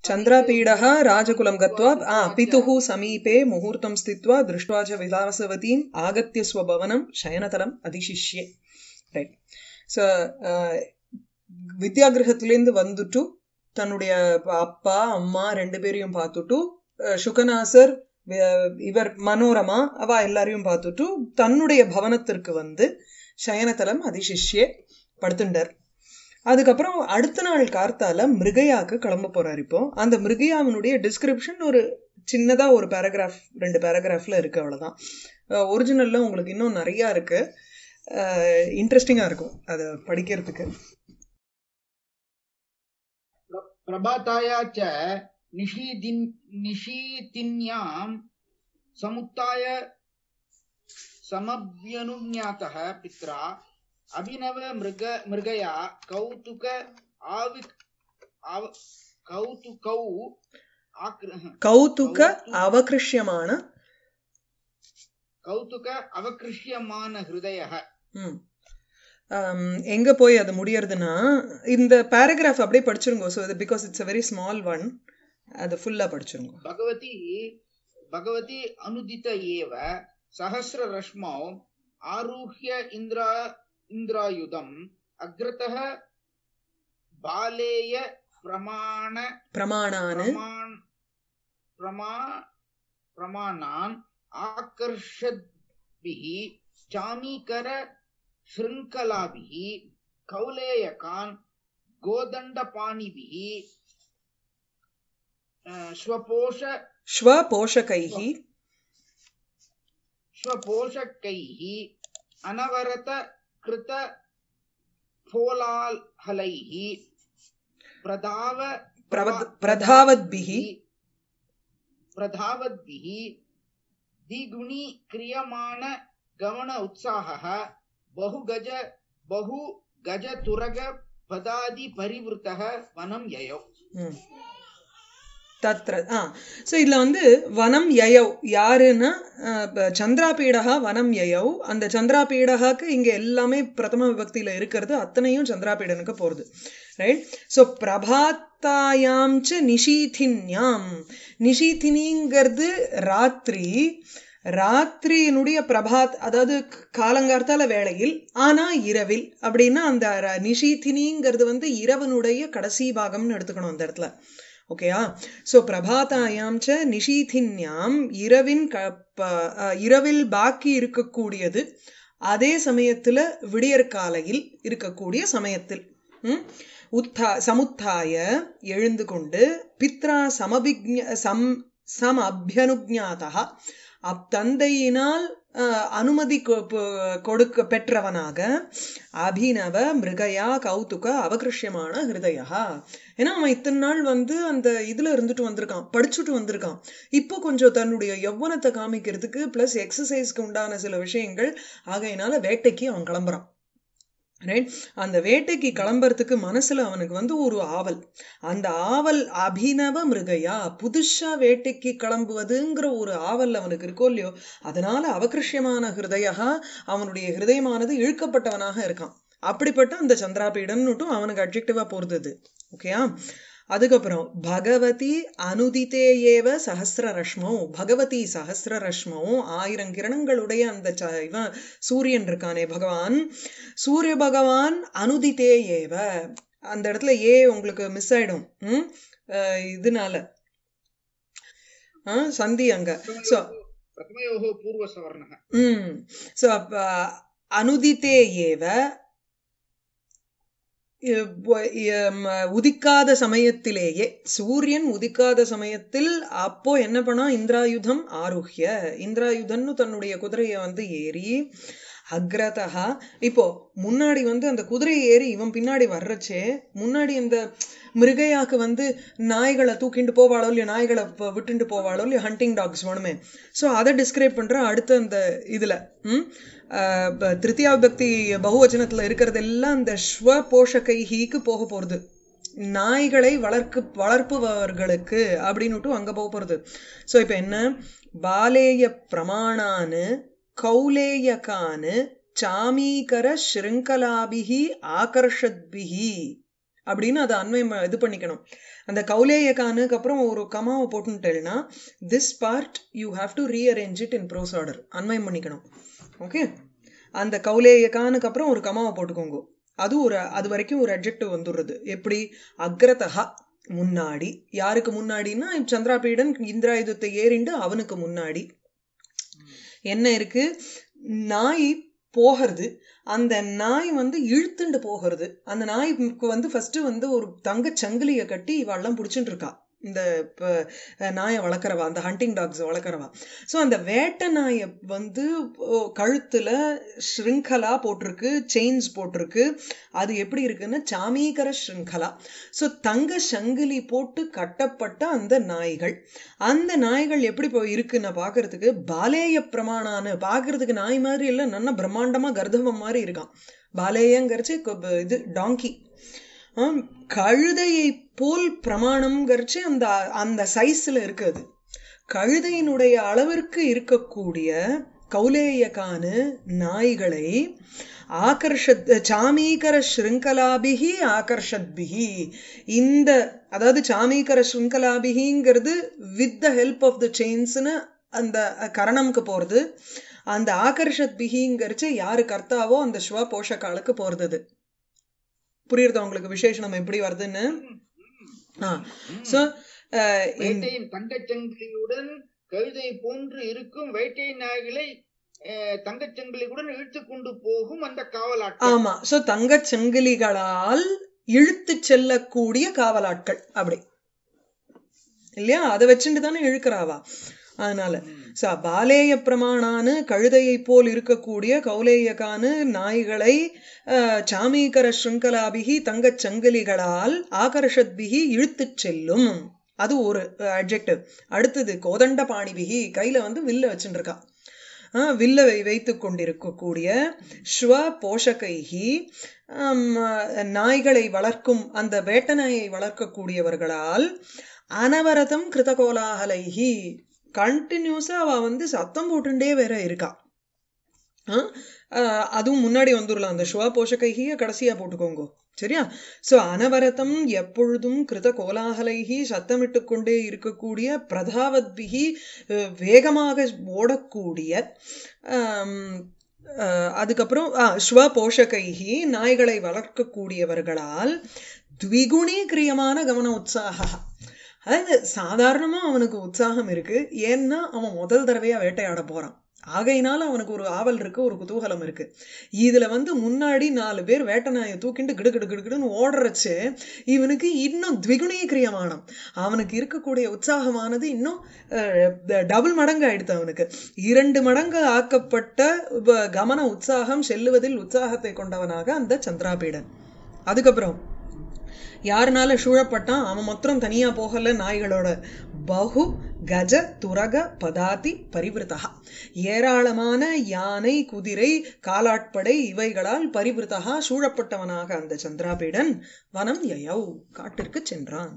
चन्द्रापीडः राजकुलं गत्वा आ पितुः समीपे मुहूर्तं स्थित्वा दृष्ट्वा च विलासवतीम् आगत्य स्वभवनं शयनतलम् அதிசிஷ்யே ரைட் ஸோ வித்யாகிரகத்திலேருந்து வந்துட்டு தன்னுடைய அப்பா அம்மா ரெண்டு பேரையும் பார்த்துட்டு அஹ், சுகநாசர் வே- இவர் மனோரமா அவ எல்லாரையும் பார்த்துட்டு தன்னுடைய பவனத்திற்கு வந்து சயனதலம் அதிசிஷ்யே படுத்துண்டார் அதுக்கப்புறம் அடுத்த நாள் கார்த்தால மிருகயாக்கு கிளம்ப போறாரு இப்போ அந்த மிருகயாவினுடைய டிஸ்கிரிப்ஷன் ஒரு சின்னதா ஒரு பேராகிராஃப் ரெண்டு பேராகிராஃப்ல இருக்கு அவ்வளவுதான் ஒரிஜினல்ல உங்களுக்கு இன்னும் நிறைய இருக்கு இன்ட்ரெஸ்டிங்கா இருக்கும் அதை படிக்கிறதுக்கு प्रभाताया च निशीदिन् निशीतिन्यां समुत्थाय समभ्यनुज्ञातः पित्रा अभिनव मृग मृगया कौतुक आवि आव कौतुकौ आक्र கௌதுக அவகிருஷ்யமான कौतुक अवकृष्यमान हृदयः ம். ஆம், எங்க போய் அது முடியறதுன்னா இந்த பேராகிராஃப் அப்படியே படிச்சிருங்க so because it's a very small one அது ஃபுல்லா படிச்சிருங்க भगवती भगवती अनुदित एव सहस्ररश्मौ आरुह्य इन्द्रा इन्द्रायुधम् अग्रतः बालेय प्रमाण பிரமாணானு प्रमाण प्रमा प्रमाणान् आकर्षद्भिः चामीकर शृङ्खलाभिः कौलेयकान् गोदण्डपाणिभिः अ, स्वपोष ஸ்வபோஷகைஹி स्वपोषकैः अनवरत कृत फोलाहलैः प्रधाव பிரவத்- பிரதாவத்பிஹி प्रधावद्भिः द्विगुणीक्रियमाण गमन उत्साहः बहुगज बहु गजतुरग पदादि परिवृतः वनं ययौ ம். தத்ர ஆ ஸோ இதில் வந்து வனம் யயவ் யாருன்னா அஹ், ப- சந்திராபீடகா வனம் யயவ் அந்த சந்திராபீடகாக்கு இங்கே எல்லாமே பிரதம விபக்தியில் இருக்கிறது அத்தனையும் சந்திராபீடனுக்கு போகிறது ரைட் ஸோ பிரபாத்தாயாம் ச நிஷீதின்யாம் நிஷீதினிங்கிறது ராத்திரி ராத்திரியினுடைய பிரபாத் அதாவது க- காலங்கார்த்தால வேளையில் ஆனா இரவில் அப்படின்னா அந்த ர- நிஷீதினிங்கிறது வந்து இரவனுடைய கடைசி பாகம்னு எடுத்துக்கணும் அந்த இடத்துல ஓகேயா ஸோ பிரபாதாயாம் ச நிஷீதின்யாம் இரவின் க ப- அஹ், இரவில் பாக்கி இருக்கக்கூடியது அதே சமயத்துல விடியற்காலையில் இருக்கக்கூடிய சமயத்தில் ம்? உத்தா சமுத்தாய எழுந்து கொண்டு பித்ரா சமபிக்ஞ சம் சம் அபியனுஜாதா அத்தந்தையினால் அஹ், அனுமதி கொ- பொ- கொடுக்க பெற்றவனாக அபிநவ மிருகயா கௌதுக அவகிருஷ்யமான ஹிருதயா ஏன்னா அவன் இத்தனை நாள் வந்து அந்த இதுல இருந்துட்டு வந்திருக்கான் படிச்சுட்டு வந்திருக்கான் இப்போ கொஞ்சம் தன்னுடைய யௌவனத்தை காமிக்கிறதுக்கு பிளஸ் எக்ஸசைஸ்க்கு உண்டான சில விஷயங்கள் ஆகையினால வேட்டைக்கு அவன் கிளம்புறான் ரைட் அந்த வேட்டைக்கு கிளம்புறதுக்கு மனசுல அவனுக்கு வந்து ஒரு ஆவல் அந்த ஆவல் அபிநவ மிருகையா புதுசா வேட்டைக்கு கிளம்புவதுங்கிற ஒரு ஆவல் அவனுக்கு இருக்கோ இல்லையோ அதனால அவகிருஷ்யமான ஹிருதயா அவனுடைய ஹிருதயமானது இழுக்கப்பட்டவனாக இருக்கான் அப்படிப்பட்ட அந்த சந்திராபீடன்னுட்டும் அவனுக்கு அட்ஜெக்டிவா போறது அது ஓகேயா அதுக்கப்புறம் பகவதி அனுதிதே ஏவ சஹசிர ரஷ்மோ பகவதி சஹசிர ரஷ்மோ ஆயிரம் கிரணங்களுடைய அந்த ச- இவன் சூரியன் இருக்கானே பகவான் சூரிய பகவான் அனுதிதே ஏவ அந்த இடத்துல ஏ உங்களுக்கு மிஸ் ஆயிடும் ம்? அஹ் இதனால ஆ, சந்தி அங்க சோ प्रथमयोः पूर्वसवर्णः ம் ஸோ அப்ப அனுதித்தே ஏவ இ- வ- இம், உதிக்காத சமயத்திலேயே சூரியன் உதிக்காத சமயத்தில் அப்போ என்ன பண்ணா இந்திராயுதம் ஆருஹ்ய இந்திராயுதன்னு தன்னுடைய குதிரையை வந்து ஏறி அக்ரதா இப்போ முன்னாடி வந்து அந்த குதிரையை ஏறி இவன் பின்னாடி வர்றச்சே முன்னாடி இந்த மிருகையாக்கு வந்து நாய்களை தூக்கிண்டு போவாளோ இல்லையோ நாய்களை ப- விட்டுண்டு போவாளோ இல்லையோ ஹண்டிங் டாக்ஸ் வேணுமே ஸோ அதை டிஸ்கிரைப் பண்ற அடுத்த அந்த இதுல ம் ஆஹ் ப- திருத்தியா பக்தி பகுவச்சனத்துல இருக்கிறதெல்லாம் இந்த ஸ்வ போஷகைஹிக்கு போக போறது நாய்களை வளர்க்கு வளர்ப்புபவர்களுக்கு அப்படின்னுட்டு அங்க போக போறது ஸோ இப்போ என்ன பாலேய பிரமாணானு கௌலேயகானு சாமீகர ஸ்ருங்கலாபிகி ஆகர்ஷத்பிகி அப்படின்னு அதை அண்மை இது பண்ணிக்கணும் அந்த கௌலேயக்கானுக்கு அப்புறம் ஒரு கமாவை போட்டுட்டேன்னா this part you have to rearrange it in prose order அன்வயம் பண்ணிக்கணும் ஓகே அந்த கௌலேயக்கானுக்கு அப்புறம் ஒரு கமாவை போட்டுக்கோங்க அது ஒரு அது வரைக்கும் ஒரு அட்ஜெக்டிவ் வந்துடுறது எப்படி அக்ரதஹா முன்னாடி யாருக்கு முன்னாடின்னா சந்திராபீடன் இந்திராயுதத்தை ஏறிண்டு அவனுக்கு முன்னாடி என்ன இருக்கு நாய் போகிறது அந்த நாய் வந்து இழுத்துண்டு போகிறது அந்த நாய்க்கு வந்து ஃபர்ஸ்ட் வந்து ஒரு தங்க சங்கிலியை கட்டி இவாள்லாம் பிடிச்சிட்டு இருக்கா இந்த இப்போ நாயை வளர்க்குறவா அந்த ஹண்டிங் டாக்ஸ் வளர்க்குறவா ஸோ அந்த வேட்டை நாயை வந்து கழுத்தில் ஷ்ருங்கலா போட்டிருக்கு செயின்ஸ் போட்டிருக்கு அது எப்படி இருக்குன்னு சாமீகர ஷ்ருங்கலா ஸோ தங்க சங்கிலி போட்டு கட்டப்பட்ட அந்த நாய்கள் அந்த நாய்கள் எப்படி இப்போ இருக்குன்னு பார்க்கறதுக்கு பாலேய பிரமாணான்னு பார்க்கறதுக்கு நாய் மாதிரி இல்லை நல்ல பிரம்மாண்டமாக கர்தவம் மாதிரி இருக்கான் பாலேயங்கிறச்சு இது டாங்கி கழுதையை போல் பிரமாணம்ங்கிறச்சு அந்த அந்த சைஸ்ல இருக்குது கழுதையினுடைய அளவிற்கு இருக்கக்கூடிய கௌலேயக்கானு நாய்களை ஆகர்ஷத் சாமீகர ஸ்ருங்கலாபிகி ஆகர்ஷத்பிகி இந்த அதாவது சாமீகர ஸ்ருங்கலாபிகிங்கிறது with the help of the செயின்ஸ்னு அந்த கரணம்க்கு போறது அந்த ஆகர்ஷத் பிகிங்கிறச்சு யாரு கர்த்தாவோ அந்த ஸ்வ போஷக்காலுக்கு போறது புரியுறதா உங்களுக்கு விசேஷனம் எப்படி வருதுன்னு வேட்டையின் தங்கச்சங்கிலியுடன் கழுதை போன்று இருக்கும் வேட்டை நாய்களை தங்கச்சங்கிலியுடன் இழுத்து கொண்டு போகும் அந்த காவலாட்கள் ஆமா சோ தங்கச்சங்கிலிகளால் இழுத்து செல்லக்கூடிய காவலாட்கள் அப்படி இல்லையா அதை வச்சுட்டு தானே இழுக்கிறாவா அதனால ச பாலேய பிரமாணானு கழுதையை போல் இருக்கக்கூடிய கௌலேயகானு நாய்களை சாமீகர ஸ்ருங்கலாபிகி தங்கச் சங்கிலிகளால் ஆகர்ஷத்பிகி இழுத்துச் செல்லும் அது ஒரு அப்ஜெக்டிவ் அடுத்தது கோதண்ட பாணிபிகி கையில வந்து வில்ல வச்சுட்டு இருக்கா வில்ல வைத்து கொண்டிருக்கக்கூடிய ஸ்வ போஷகைகி நாய்களை வளர்க்கும் அந்த வேட்ட நாயை வளர்க்கக்கூடியவர்களால் அனவரதம் கிருதகோலாகலைகி கண்டினியூஸா அவ வந்து சத்தம் போட்டுட்டே வேற இருக்கா அதுவும் முன்னாடி வந்துடலாம் அந்த ஸ்வ போஷகைகிய கடைசியா போட்டுக்கோங்க சரியா சோ அனவரதம் எப்பொழுதும் கிருத கோலாகலைகி சத்தமிட்டு கொண்டே இருக்கக்கூடிய பிரதாவத்பிகி வேகமாக ஓடக்கூடிய அதுக்கப்புறம் ஸ்வ போஷகைகி நாய்களை வளர்க்கக்கூடியவர்களால் த்விகுணீகிரியமான கவன உற்சாக அதாவது சாதாரணமா அவனுக்கு உற்சாகம் இருக்கு ஏன்னா அவன் முதல் தடவையா வேட்டையாட போறான் ஆகையினால அவனுக்கு ஒரு ஆவல் இருக்கு ஒரு குதூகலம் இருக்கு இதுல வந்து முன்னாடி நாலு பேர் வேட்டை நாயை தூக்கிட்டு கிடு கிடு கிடுன்னு ஓடுறச்சு இவனுக்கு இன்னும் திவிகுணீகிரியமானம் அவனுக்கு இருக்கக்கூடிய உற்சாகமானது இன்னும் டபுள் மடங்கு ஆயிடுத்து அவனுக்கு இரண்டு மடங்கு ஆக்கப்பட்ட கமன உற்சாகம் செல்லுவதில் உற்சாகத்தை கொண்டவனாக அந்த சந்திராபீடன் அதுக்கப்புறம் யாருனால சூழப்பட்டான் அவன் மாத்திரம் தனியா போகல நாய்களோட பகு கஜ துரக பதாதி பரிவிருத்தா ஏராளமான யானை குதிரை காலாட்படை இவைகளால் பரிவிருத்தகா சூழப்பட்டவனாக அந்த சந்திராபீடன் வனம் யயௌ காட்டிற்கு சென்றான்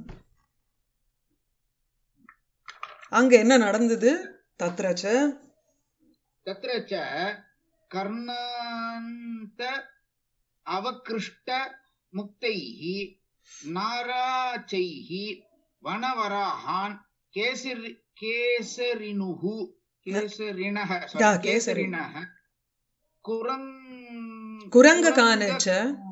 அங்க என்ன நடந்தது தத்ரச்ச தத்ரச்ச கர்ணாந்த அவகிருஷ்ட முக்தைஹி நாராச்சைஹி வனவராகான் கேசரி கேசரினுஹு கேசரிணஹ கேசரிணஹ குரங் குரங்ககானச்ச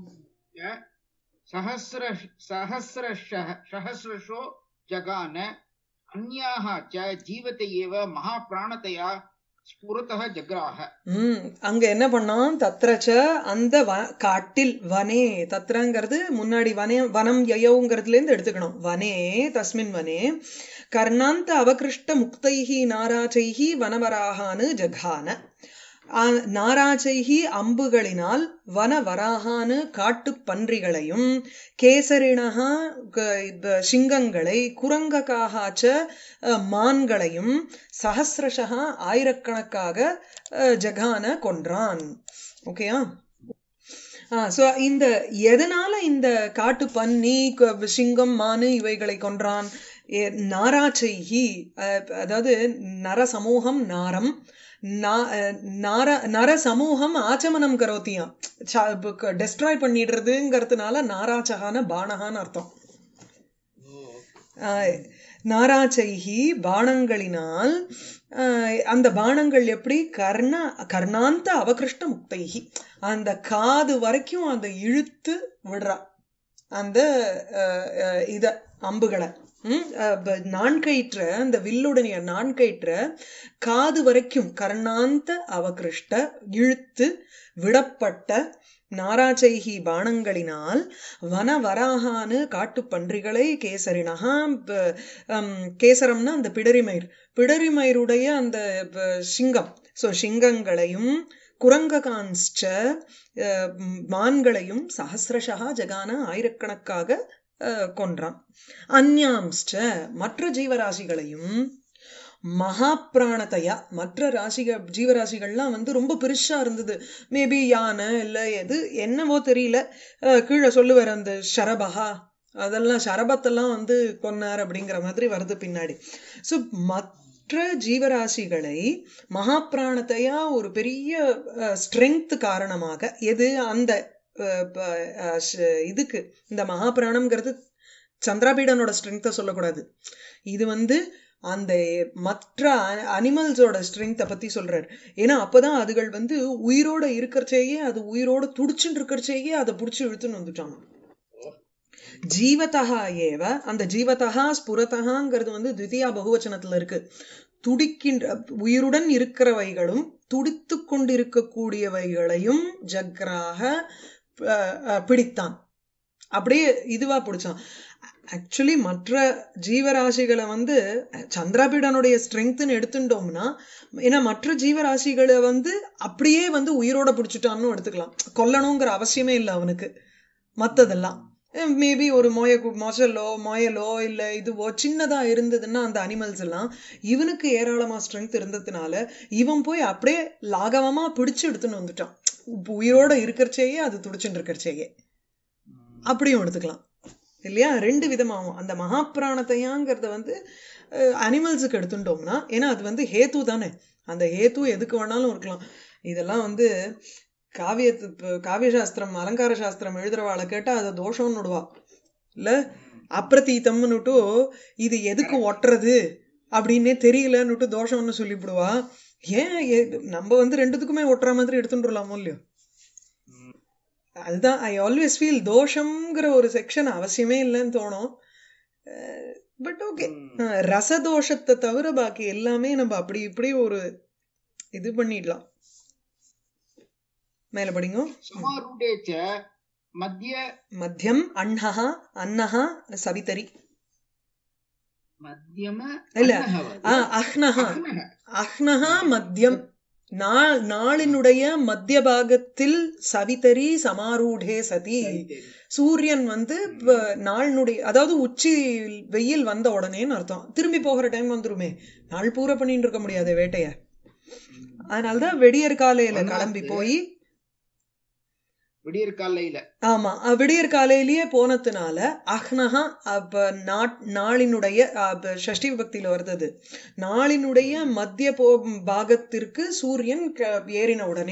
சஹஸ்ர சஹஸ்ரஷः சஹஸ்ரஷோ ஜகான அந்யாः च ஜீவத்தை ஏவ மகாபிராணத்தையா ஸ்புரத்தக ஜக்ராக உம் அங்க என்ன பண்ணான் தத்ரச்ச அந்த காட்டில் வனே தத்ரங்கிறது முன்னாடி வனே வனம் யயவுங்கிறதுல இருந்து எடுத்துக்கணும் வனே தஸ்மின் வனே கர்ணாந்த அவகிருஷ்ட முக்தைஹி நாராச்சைஹி வனவராகானு ஜகான நாராச்சைஹி அம்புகளினால் வனவராகானு காட்டு பன்றிகளையும் கேசரிணகா சிங்கங்களை குரங்ககாகாச்ச மான்களையும் சஹசிரஷா ஆயிரக்கணக்காக ஜகான கொன்றான் ஓகேயா ஸோ இந்த எதனால இந்த காட்டு பன்னி சிங்கம் மானு இவைகளை கொன்றான் நாராச்சைஹி அதாவது நர சமூகம் நாரம் நா- அஹ் நர நர சமூகம் ஆச்சமனம் கரோத்தியாம் டெஸ்ட்ராய் பண்ணிடுறதுங்கிறதுனால நாராச்சகான பானகான்னு அர்த்தம் ஆஹ் நாராச்சைகி பானங்களினால் ஆஹ் அந்த பானங்கள் எப்படி கர்ண கர்ணாந்த அவகிருஷ்ட முக்தைகி அந்த காது வரைக்கும் அந்த இழுத்து விடுறா அந்த ஆஹ் ஆஹ் இத அம்புகளை ம், அஹ் ப- நான்கயிற்ற அந்த வில்லுடைய நான்கயிற்ற காது வரைக்கும் கர்ணாந்த அவகிருஷ்ட இழுத்து விடப்பட்ட நாராச்சைகி பானங்களினால் வன வராகானு காட்டு பன்றிகளை கேசரினகா ப- ஹம், கேசரம்னா அந்த பிடரிமயிர் பிடரிமயிருடைய அந்த ப- சிங்கம் ஸோ சிங்கங்களையும் குரங்ககான்ஸ்ச அஹ், ம், மான்களையும் சஹசிரஷா ஜகான ஆயிரக்கணக்காக அஹ், கொன்றான் அந்யாம்ஸ்ச மற்ற ஜீவராசிகளையும் மகா பிராணதையா மற்ற ராசிகள் ஜீவராசிகள்லாம் வந்து ரொம்ப பெருசா இருந்தது மேபி யானை இல்ல எது என்னவோ தெரியல அஹ் கீழே சொல்லுவார் அந்த ஷரபகா அதெல்லாம் ஷரபத்தெல்லாம் வந்து கொன்னார் அப்படிங்கிற மாதிரி வருது பின்னாடி ஸோ மற்ற ஜீவராசிகளை மகா பிராணத்தையா ஒரு பெரிய ஸ்ட்ரென்த் காரணமாக எது அந்த அஹ், ப- அஹ், ஷ- இதுக்கு இந்த மகா பிராணம்ங்கிறது சந்திராபீடனோட ஸ்ட்ரென்த்தை சொல்லக்கூடாது இது வந்து அந்த மற்ற அனிமல்ஸோட ஸ்ட்ரென்த்தை பத்தி சொல்றாரு ஏன்னா அப்பதான் அதுகள் வந்து உயிரோட இருக்கிறச்சேயே அது உயிரோட துடிச்சுட்டு இருக்கிறச்சேயே அதை புடிச்சு இழுத்துன்னு வந்துட்டாங்க ஜீவதகா ஏவ அந்த ஜீவதகா ஸ்புரதகாங்கிறது வந்து தித்தியா பகுவச்சனத்துல இருக்கு துடிக்கின்ற உயிருடன் இருக்கிறவைகளும் துடித்து கொண்டிருக்கக்கூடியவைகளையும் ஜக்ராக அஹ், அஹ், பிடித்தான் அப்படியே இதுவா பிடிச்சான் ஆக்சுவலி மற்ற ஜீவராசிகளை வந்து சந்திராபீடனுடைய ஸ்ட்ரென்த்னு எடுத்துட்டோம்னா ஏன்னா மற்ற ஜீவராசிகளை வந்து அப்படியே வந்து உயிரோட பிடிச்சிட்டான்னு எடுத்துக்கலாம் கொல்லணுங்கிற அவசியமே இல்லை அவனுக்கு மத்ததெல்லாம் மேபி ஒரு மொய மொசலோ மொயலோ இல்ல இதுவோ சின்னதா இருந்ததுன்னா அந்த அனிமல்ஸ் எல்லாம் இவனுக்கு ஏராளமா ஸ்ட்ரென்த் இருந்ததுனால இவன் போய் அப்படியே லாகவமா பிடிச்சு எடுத்துன்னு வந்துட்டான் இப்ப உயிரோட இருக்கிறச்சேயே அது துடிச்சுட்டு இருக்கிறச்சேயே அப்படியும் எடுத்துக்கலாம் இல்லையா ரெண்டு விதமாகும் அந்த மகாபிராணத்தையாங்கிறத வந்து அனிமல்ஸுக்கு எடுத்துட்டோம்னா ஏன்னா அது வந்து ஹேத்து தானே அந்த ஹேத்து எதுக்கு வேணாலும் இருக்கலாம் இதெல்லாம் வந்து காவிய காவிய சாஸ்திரம் அலங்கார சாஸ்திரம் எழுதுறவாளை கேட்டா அதை தோஷம்னு விடுவா இல்ல அப்பிரதீத்தம்னுட்டு இது எதுக்கு ஒட்டுறது அப்படின்னே தெரியலன்னுட்டு தோஷம்னு சொல்லிவிடுவா ஏன் எ- நம்ம வந்து ரெண்டுத்துக்குமே ஒட்டுற மாதிரி எடுத்துட்டுலாமோ இல்லையோ அதுதான் ஐ ஆல்வேஸ் ஃபீல் தோஷம்ங்கிற ஒரு செக்ஷன் அவசியமே இல்லைன்னு தோணும் பட் ஓகே ரசதோஷத்தை தவிர பாக்கி எல்லாமே நம்ம அப்படி இப்படி ஒரு இது பண்ணிடலாம் மேல படிங்க समारूढे च मध्य மத்தியம் அண்ணஹா அன்னஹா சவிதரி मध्यम இல்ல अन्नः वा? ஆ, அஹ்னஹா अन्नः। அஹ்னஹா மத்தியம் நாள் நாளினுடைய மத்திய பாகத்தில் சவிதரி சமாரூடே சதி சூரியன் வந்து இப்ப நாளினுடைய அதாவது உச்சி வெயில் வந்த உடனேன்னு அர்த்தம் திரும்பி போகிற டைம் வந்துருமே நாள் பூரா பண்ணிட்டு இருக்க முடியாது வேட்டைய அதனாலதான் வெடியற் காலையில கிளம்பி போய் விடியற் காலையில ஆமா அஹ் விடியற் காலையிலேயே போனதுனால அஹ்னஹா அப்ப நாட்- நாளினுடைய அப்ப ஷஷ்டி விபக்தியில வருது நாளினுடைய மத்திய போ பாகத்திற்கு சூரியன் க- ஏறின உடனே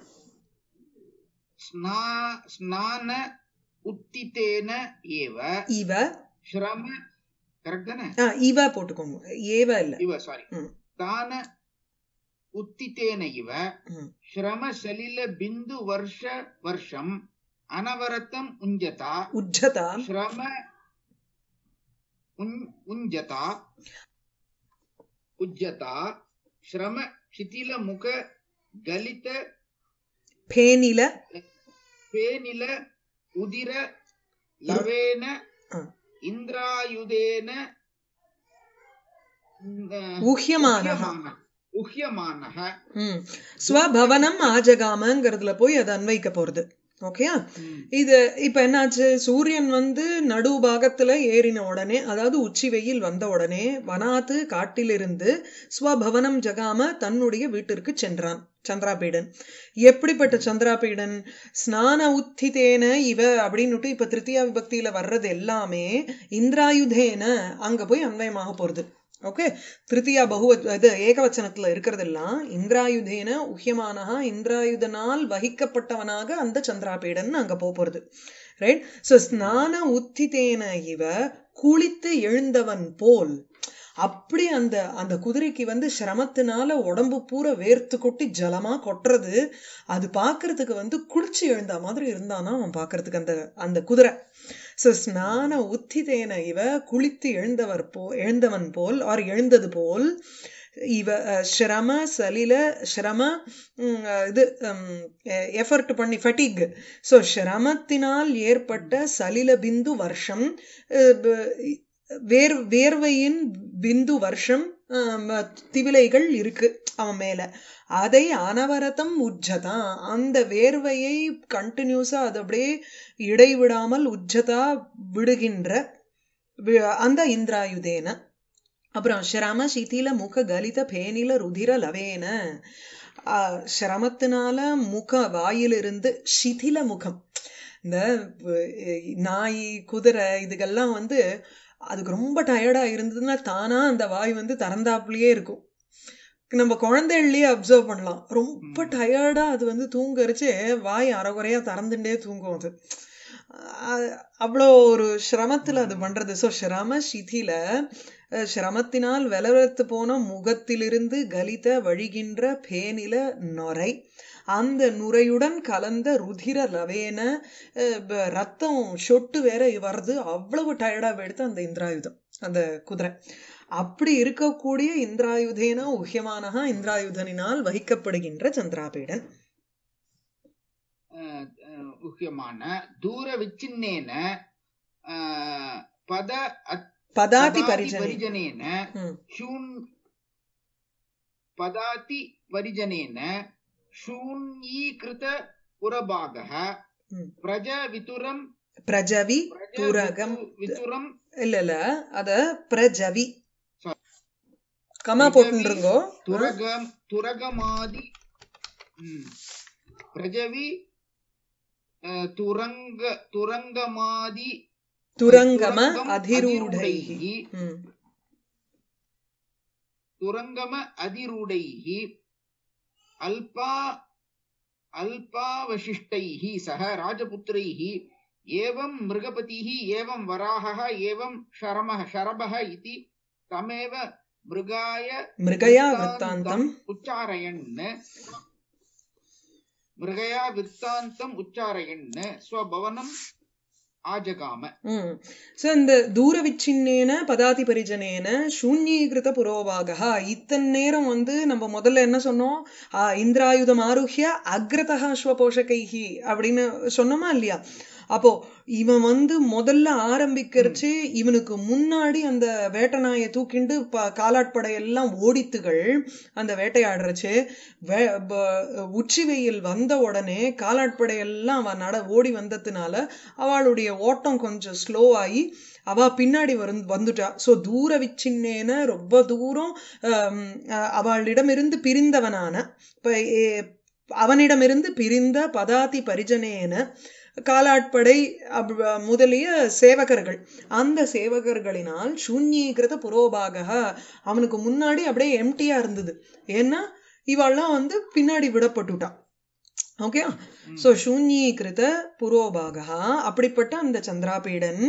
स्ना स्नान उत्थितेन एव இவ श्रम கரெக்ட் தானே ஆ, இவ போட்டுக்கோங்க ஏவ இல்ல இவ சாரி ம். தான உத்தித்தேன இவ ம். ಶ್ರಮ ಸಲಿಲ ಬಿಂದು ವರ್ಷ ವರ್ಷಂ ಅನವರತಂ ಉಂಜತಾ உஜ்ஜதா ಶ್ರಮ ಉಂ- ಉಂಜತಾ ಉಜ್ಜತಾ ಶ್ರಮ ಶಿಥಿಲ ಮುಖ ಗಲಿತ பேனில ಪೇನಿಲ ಉದಿರ ಲವೇನ ஆ, ಇಂದ್ರಾಯುಧೇನ ஊஹ்யமானஹ ಉಹ್ಯಮಾನಃ ம் ஸ்வபவனம் ஆஜகாமங்கிறதுல போய் அது அன்வைக்க போறது ஓகேயா இது இப்ப என்னாச்சு சூரியன் வந்து நடு பாகத்துல ஏறின உடனே அதாவது உச்சி வெயில் வந்த உடனே வனாத்து காட்டிலிருந்து ஸ்வபவனம் ஜகாம தன்னுடைய வீட்டிற்கு சென்றான் சந்திராபீடன் எப்படிப்பட்ட சந்திராபீடன் ஸ்நான உத்திதேன இவ அப்படின்னுட்டு இப்ப திருத்தியா விபக்தியில வர்றது எல்லாமே இந்திராயுதேன அங்க போய் அன்வயமாக போறது ஓகே திருத்தியா பகுவ இது ஏகவச்சனத்துல இருக்கிறதெல்லாம் இந்திராயுதேன உஹ்யமானஹா இந்திராயுதனால் வகிக்கப்பட்டவனாக அந்த சந்திராபீடன் அங்க போப் போறது ரைட் சோ ஸ்நான உத்திதேன இவ குளித்து எழுந்தவன் போல் அப்படி அந்த அந்த குதிரைக்கு வந்து சிரமத்தினால உடம்பு பூரா வேர்த்து கொட்டி ஜலமா கொட்டுறது அது பார்க்கிறதுக்கு வந்து குளிச்சு எழுந்த மாதிரி இருந்தானா அவன் பார்க்கிறதுக்கு அந்த அந்த குதிரை சோ ஸ்நான உத்திதேன இவ குளித்து எழுந்தவர் போ எழுந்தவன் போல் ஆர் எழுந்தது போல் இவ அஹ், சிரம சலில சிரம உம், அஹ், இது எஃபர்ட் பண்ணி ஃபட்டிக் ஸோ சிரமத்தினால் ஏற்பட்ட சலில பிந்து வருஷம் அஹ், ப- வேர் வேர்வையின் பிந்து வருஷம் ஆம், திவிலைகள் இருக்கு அவன் மேல அதை அனவரதம் உஜ்ஜதா அந்த வேர்வையை கண்டினியூஸா அது அப்படியே இடைவிடாமல் உஜ்ஜதா விடுகின்ற வி- அந்த இந்திராயுதேன அப்புறம் சிரம சிதில முக கலித பேனில ருதிர லவேன ஆஹ், சிரமத்தினால முக வாயிலிருந்து சிதில முகம் இந்த அஹ், நாய் குதிரை இதுக்கெல்லாம் வந்து அதுக்கு ரொம்ப டயர்டா இருந்ததுன்னா தானா அந்த வாய் வந்து திறந்தாப்புலயே இருக்கும் நம்ம குழந்தைகள்லயே அப்சர்வ் பண்ணலாம் ரொம்ப டயர்டா அது வந்து தூங்கரிச்சு வாய் அரைகுறையா திறந்துட்டே தூங்கும் அது அஹ் அவ்வளோ ஒரு சிரமத்துல அது பண்றது ஸோ சிரம சிதில அஹ் சிரமத்தினால் வெலவெத்து போன முகத்திலிருந்து கலித வழிகின்ற பேனில நொரை அந்த நுரையுடன் கலந்த ருதிர லவேன அஹ் ப- ரத்தம் சொட்டு வேற வருது அவ்வளவு டயர்டா எடுத்து அந்த இந்திராயுதம் அந்த குதிரை அப்படி இருக்கக்கூடிய இந்திராயுதேன உஹ்யமானஹா இந்திராயுதனினால் வகிக்கப்படுகின்ற சந்திராபீடன் அஹ், அஹ், முக்கியமான தூர விச்சின்னேன அஹ், பத அத்- பதாதி பதாதி பரிஜனே பரிஜனேன ம். शून् पदाति परिजनेन शून्यीकृत पुरभागः ம். प्रजवितुरं பிரஜவி துரகம் वितुरं இல்ல இல்ல அத பிரஜவி Sorry. கமா பிரஜவி, போட்டுருங்கோ तुरगं तुरगमादि ம். प्रजवि अ, तुरङ्ग तुरङ्गमादि துரங்கம तुरङ्गम् அதிரூடைஹி अधिरूढैः ம். तुरङ्गम अधिरूढैः अल्पा अल्पावशिष्टैः सह राजपुत्रैः एवं मृगपतिः एवं वराहः एवं शरमः शरभः इति तमेव मृगाय மிருகயா விற்த்தாந்தம் उच्चारयन् मृगया वृत्तान्तम् उच्चारयन् स्वभवनम् आजगाम ம் சோ இந்த தூர விச்சின்னேன பதாதி பரிஜனேன சூன்யீகிருத புரோபாகா இத்தனை நேரம் வந்து நம்ம முதல்ல என்ன சொன்னோம் ஆ, இந்திராயுதம் ஆருஹ்ய அக்ரதா ஸ்வபோஷகைஹி அப்படின்னு சொன்னோமா இல்லையா அப்போ இவன் வந்து முதல்ல ஆரம்பிக்கிறச்சு இவனுக்கு முன்னாடி அந்த வேட்டநாயை தூக்கிண்டு ப காலாட்படை எல்லாம் ஓடித்துகள் அந்த வேட்டையாடுறச்சு வே ப- உச்சி வெயில் வந்த உடனே காலாட்படை எல்லாம் அவ நட ஓடி வந்ததுனால அவளுடைய ஓட்டம் கொஞ்சம் ஸ்லோ ஆகி அவ பின்னாடி வரும் வந்துட்டா சோ தூர விச்சின்னேன ரொம்ப தூரம் ஆம், அஹ், அவளிடமிருந்து பிரிந்தவனான இப்ப ஏ- அவனிடமிருந்து பிரிந்த பதாதி பரிஜனேன காலாட்படை அப்- முதலிய சேவகர்கள் அந்த சேவகர்களினால் சூன்யீகிருத புரோபாக அவனுக்கு முன்னாடி அப்படியே எம்டியா இருந்தது ஏன்னா இவாள்லாம் வந்து பின்னாடி விடப்பட்டுட்டான் ஓகே சோ சூன்யீகிருத புரோபாகா அப்படிப்பட்ட அந்த சந்திராபீடன்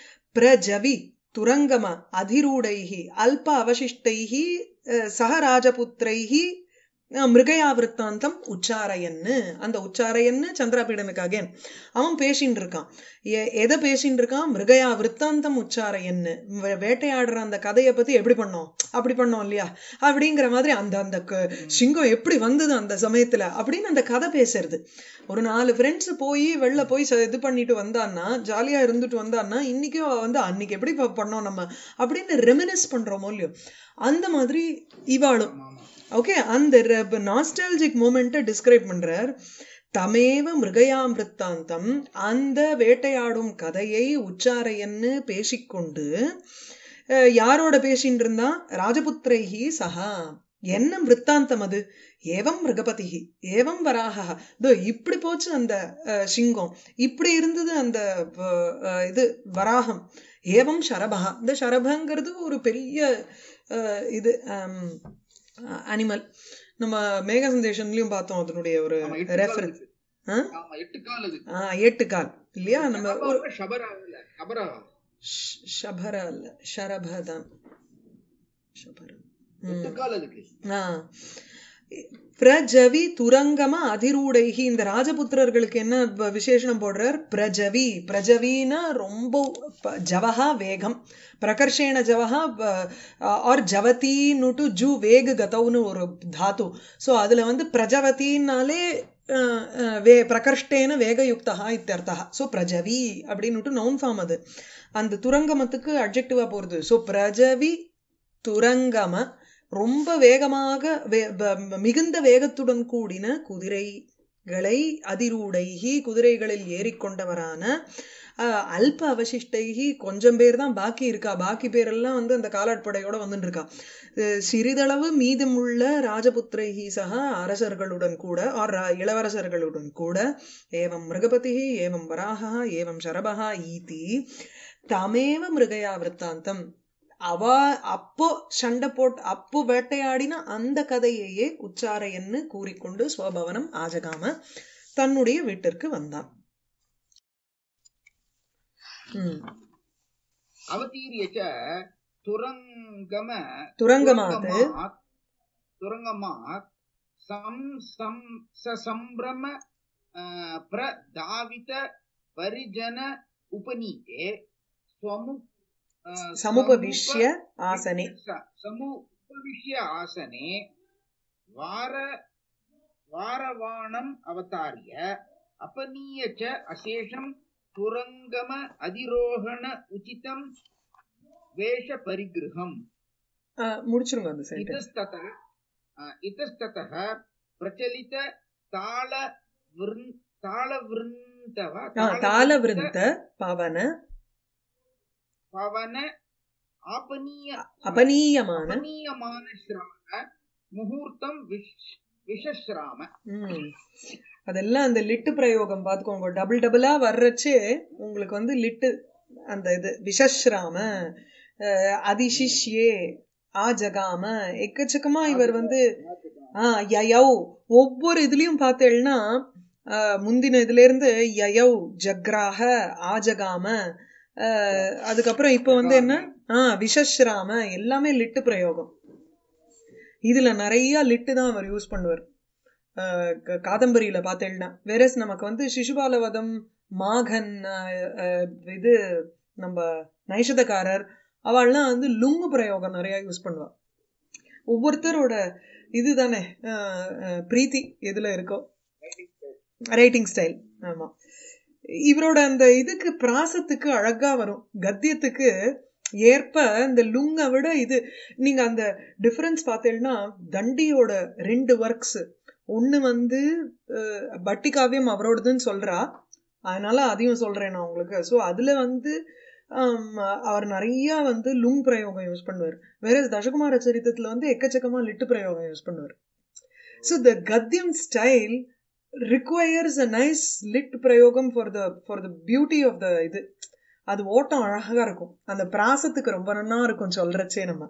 பிரஜவி துரங்கம அதிரூடைஹி அல்ப அவசிஷ்டைஹி அஹ், சக ராஜபுத்திரைஹி அஹ், மிருகயா விற்த்தாந்தம் உச்சாரையன்னு அந்த உச்சாரையன்னு சந்திராபீடனுக்கு அகேன் அவன் பேசின்னு இருக்கான் எ- எதை பேசின்னு இருக்கான் மிருகயா விற்த்தாந்தம் உச்சாரையன்னு வே- வேட்டையாடுற அந்த கதையை பத்தி எப்படி பண்ணோம் அப்படி பண்ணோம் இல்லையா அப்படிங்கிற மாதிரி அந்த அந்த க- சிங்கம் எப்படி வந்தது அந்த சமயத்துல அப்படின்னு அந்த கதை பேசுறது ஒரு நாலு ஃப்ரெண்ட்ஸ் போய் வெளில போய் ச- இது பண்ணிட்டு வந்தான்னா ஜாலியா இருந்துட்டு வந்தான்னா இன்னைக்கும் அவ வந்து அன்னைக்கு எப்படி ப- பண்ணோம் நம்ம அப்படின்னு ரெமினஸ் பண்றோமோ இல்லையோ அந்த மாதிரி இவாளும் ஓகே அந்த நாஸ்டாலஜிக் மூமெண்ட்டை டிஸ்கிரைப் பண்றார் தமேவ மிருகயாம் விற்த்தாந்தம் அந்த வேட்டையாடும் கதையை உச்சாரையன்னு பேசிக்கொண்டு அஹ், யாரோட பேசின்னு இருந்தா ராஜபுத்திரைஹி சஹா என்ன விற்த்தாந்தம் அது ஏவம் மிருகபதிஹி ஏவம் வராகா இதோ இப்படி போச்சு அந்த அஹ், சிங்கம் இப்படி இருந்தது அந்த அஹ், அஹ், இது வராகம் ஏவம் ஷரபகா இந்த ஷரபங்கிறது ஒரு பெரிய அஹ், இது அனிமல் நம்ம மேக சந்தேஷன்லயும் பார்த்தோம் அதனுடைய ஒரு ஆமா, எட்டு கால் ரெஃபரன்ஸ் இருக்கு. ஆமா எட்டு கால் அது எட்டு கால் இல்லையா நம்ம ஒரு ஷபரா இல்ல ஷபரா ஷ- ஷபர அல்ல ஷரப தான் ஷபர எட்டு கால் அதுக்கு ஆ. பிரஜவி துரங்கம அதிரூடைகி இந்த ராஜபுத்திரர்களுக்கு என்ன வ- விசேஷணம் போடுறார் பிரஜவி பிரஜவின்னா ரொம்ப ப- ஜவஹா வேகம் பிரகர்ஷேண ஜவஹா ப- ஆர் ஜவதின்னுட்டு ஜூ வேக கதவுன்னு ஒரு தாத்து ஸோ அதுல வந்து பிரஜவதினாலே அஹ், அஹ், வே பிரகர்ஷ்டேன வேகயுக்தா இத்தியர்த்தா ஸோ பிரஜவி அப்படின்னுட்டு நவுன் ஃபார்ம் அது அந்த துரங்கமத்துக்கு அட்ஜெக்டிவா போறது ஸோ பிரஜவி துரங்கம ரொம்ப வேகமாக வே- ப- மிகுந்த வேகத்துடன் கூடின குதிரைகளை அதிரூடைகி குதிரைகளில் ஏறிக்கொண்டவரான அஹ், அல்ப அவசிஷ்டைகி கொஞ்சம் பேர் தான் பாக்கி இருக்கா பாக்கி பேரெல்லாம் வந்து அந்த காலாட்படையோட வந்துட்டு இருக்கா அஹ், சிறிதளவு மீதமுள்ள ராஜபுத்திரைகி சக அரசர்களுடன் கூட ஆர் ரா- இளவரசர்களுடன் கூட ஏவம் மிருகபதி ஏவம் வராகா ஏவம் சரபகா ஈதி தமேவ மிருகயா விற்த்தாந்தம் அவ அப்போ சண்டை போட்டு அப்போ வேட்டையாடின அந்த கதையையே உச்சாரையன்னு கூறிக்கொண்டு ஸ்வபவனம் ஆஜகாம தன்னுடைய வீட்டிற்கு வந்தான் ம். அவதீரிய ச துரங்கம துரங்கமாத்து துரங்கமாத் துரங்கமாத் சம் சம் சசம்பிரம அஹ், பிரதாவித பரிஜன உபநீதே ஸ்வமு அஹ், சமுபவிஷ்ய ஆசனே ச- சமுபவிஷ்ய ஆசனே வார வாரவாணம் அவதாரிய அபநீய ச அசேஷம் துரங்கம அதிரோகண உச்சிதம் வேஷ பரிகிருஹம் ஆ, முடிச்சிருங்க அந்த சைடு इतस्ततः अ, इतस्ततः प्रचलित ताल वृन् तालवृन्त वा தாள விருந்த பவன पवन आपनीय அபனீயமான अपनीयमान श्रमः मुहूर्तं विश् विशश्राम ம். அதெல்லாம் அந்த லிட்டு பிரயோகம் பார்த்துக்கோங்க டபுள் டபுளா வர்றச்சே உங்களுக்கு வந்து லிட்டு அந்த இது விஷஸ்ராம அஹ், அதிசிஷ்யே ஆஜகாம எக்கச்சக்கமா இவர் வந்து ஆஹ் யயௌ ஒவ்வொரு இதுலயும் பார்த்தேன்னா ஆஹ், முந்தின இதுல இருந்து யயௌ ஜக்ராக ஆஜகாம ஆஹ், அதுக்கப்புறம் இப்ப வந்து என்ன ஆஹ் விஷஸ்ராம எல்லாமே லிட்டு பிரயோகம் இதுல நிறைய லிட்டு தான் அவர் யூஸ் பண்ணுவார் ஆஹ் க- காதம்பரியில பார்த்தேன்னா வேறஸ் நமக்கு வந்து சிசுபாலவதம் மாகன் ஆஹ் ஆஹ் இது நம்ம நைஷதக்காரர் அவள்லாம் வந்து லுங்கு பிரயோகம் நிறைய யூஸ் பண்ணுவா ஒவ்வொருத்தரோட இதுதானே ஆஹ் ஆஹ் பிரீத்தி எதுல இருக்கோ ரைட்டிங் ஸ்டைல் ஆமா இவரோட அந்த இதுக்கு பிராசத்துக்கு அழகா வரும் கத்தியத்துக்கு ஏற்ப இந்த லுங்கை விட இது நீங்க அந்த டிஃபரன்ஸ் பார்த்தீங்கன்னா தண்டியோட ரெண்டு ஒர்க்ஸ் ஒண்ணு வந்து அஹ், பட்டி காவியம் அவரோடதுன்னு சொல்றா அதனால அதையும் சொல்றேன் நான் உங்களுக்கு ஸோ அதுல வந்து ஆம், அவர் நிறைய வந்து லுங் பிரயோகம் யூஸ் பண்ணுவார் வேற தசகுமார சரித்திரத்துல வந்து எக்கச்சக்கமா லிட்டு பிரயோகம் யூஸ் பண்ணுவார் ஸோ த கத்தியம் style requires a nice lit பிரயோகம் for the for the beauty of the இது அது ஓட்டம் அழகா இருக்கும் அந்த பிராசத்துக்கு ரொம்ப நன்னா இருக்கும் சொல்றச்சே நம்ம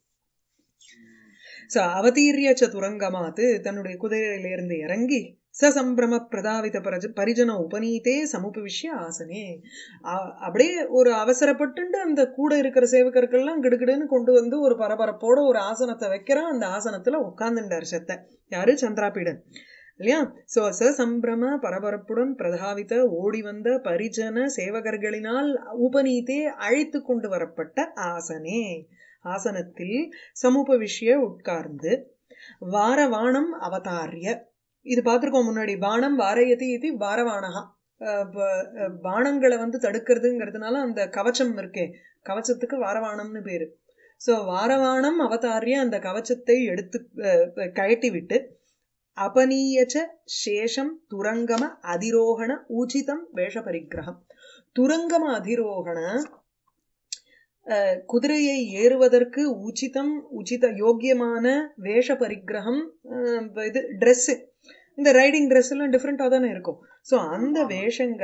சோ அவதீரிய சதுரங்கமாத்து தன்னுடைய குதிரையிலிருந்து இறங்கி சசம்பிரம பிரதாவித பரஜ பரிஜன உபநீதே சமுபவிஷ்ய ஆசனே அ- அப்படியே ஒரு அவசரப்பட்டுண்டு அந்த கூட இருக்கிற சேவகர்கள்லாம் கிடுகிடுன்னு கொண்டு வந்து ஒரு பரபரப்போட ஒரு ஆசனத்தை வைக்கிறான் அந்த ஆசனத்துல உட்கார்ந்துட்டார் செத்த யாரு சந்திராபீடன் இல்லையா சோ சசம்பிரம பரபரப்புடன் பிரதாவித்த ஓடி வந்த பரிஜன சேவகர்களினால் உபநீதே அழைத்து கொண்டு வரப்பட்ட ஆசனே ஆசனத்தில் சமுபவிஷ்ய உட்கார்ந்து வாரவாணம் அவதாரிய இது பார்த்திருக்கோம் முன்னாடி பானம் வாரயதி இது வாரவானகா அஹ் ப- அஹ் பானங்களை வந்து தடுக்கிறதுங்கிறதுனால அந்த கவச்சம் இருக்கே கவச்சத்துக்கு வாரவானம்னு பேரு சோ வாரவானம் அவதாரிய அந்த கவச்சத்தை எடுத்து அஹ், கழட்டி விட்டு அபனீயச்ச சேஷம் துரங்கம அதிரோகண ஊச்சிதம் வேஷ பரிகிரகம் துரங்கம அதிரோகண அஹ், குதிரையை ஏறுவதற்கு உச்சிதம் உச்சித யோக்கியமான வேஷ பரிகிரகம் அஹ், இது Dress இந்த ரைடிங் ட்ரெஸ் எல்லாம் டிஃப்ரெண்டா தானே இருக்கும் சோ அந்த வேஷங்களை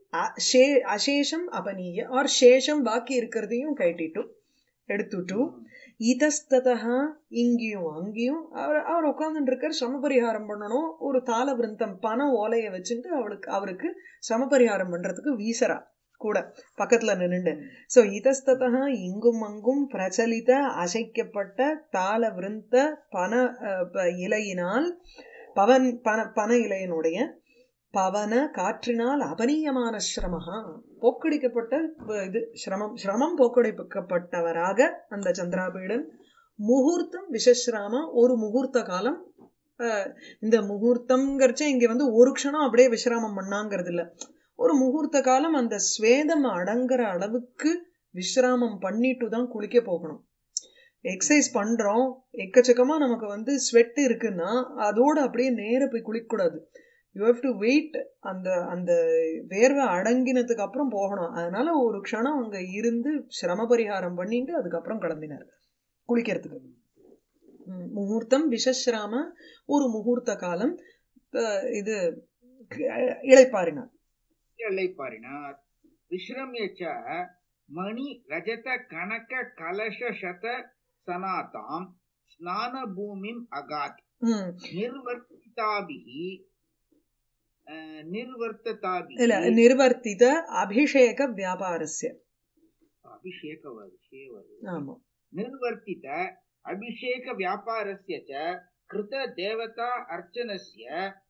அ- சே- அசேஷம் அபனீய ஆர் சேஷம் பாக்கி இருக்கிறதையும் கட்டிட்டு எடுத்துட்டு இதஸ்ததா இங்கேயும் அங்கேயும் அவர் அவர் உட்கார்ந்துட்டு இருக்கார் சம பரிகாரம் பண்ணணும் ஒரு தாள விருந்தம் பண ஓலைய வச்சுட்டு அவளுக்கு அவருக்கு சம பரிகாரம் பண்றதுக்கு வீசரா கூட பக்கத்துல நின்னுண்டு சோ இதஸ்ததா இங்கும் அங்கும் பிரச்சலித அசைக்கப்பட்ட தாள விருந்த பன அஹ், ப- இலையினால் பவன் பன பன இலையினுடைய பவன காற்றினால் அபனீயமான சிரமஹா போக்கடிக்கப்பட்ட அஹ், இது சிரமம் சிரமம் போக்கடிக்கப்பட்டவராக அந்த சந்திராபீடன் முகூர்த்தம் விசஸ்ராம ஒரு முகூர்த்த காலம் அஹ், இந்த முகூர்த்தம்ங்கிறச்ச இங்க வந்து ஒரு க்ஷணம் அப்படியே விசிராமம் பண்ணாங்கிறது இல்ல ஒரு முகூர்த்த காலம் அந்த ஸ்வேதம் அடங்குற அளவுக்கு விசிராமம் பண்ணிட்டு தான் குளிக்க போகணும் எக்ஸசைஸ் பண்றோம் எக்கச்சக்கமா நமக்கு வந்து ஸ்வெட் இருக்குன்னா அதோட அப்படியே நேர போய் குளிக்க கூடாது யூ ஹேவ் டு வெயிட் அந்த அந்த வேர்வை அடங்கினதுக்கு அப்புறம் போகணும் அதனால ஒரு க்ஷணம் அங்க இருந்து சிரம பரிகாரம் பண்ணிட்டு அதுக்கப்புறம் கிளம்பினார் குளிக்கிறதுக்கு ம், முகூர்த்தம் விஷஸ்ராம ஒரு முகூர்த்த காலம் அஹ், இது அஹ், இளைப்பாறினார் இளைப்பாரினார் விஸ்ரமிய ச மணி ரஜத கனக கலச சத சனாதாம் ஸ்நான பூமிம் அகாத் ம் நிர்வர்த்திதாபிஹி அஹ், நிர்வர்த்ததாபிஹி இல்ல நிர்வர்த்தித அபிஷேக வியாபாரஸ்ய அபிஷேக வருஷே வருது ஆமா निर्वर्तित अभिषेक व्यापारस्य च कृत देवता अर्चनस्य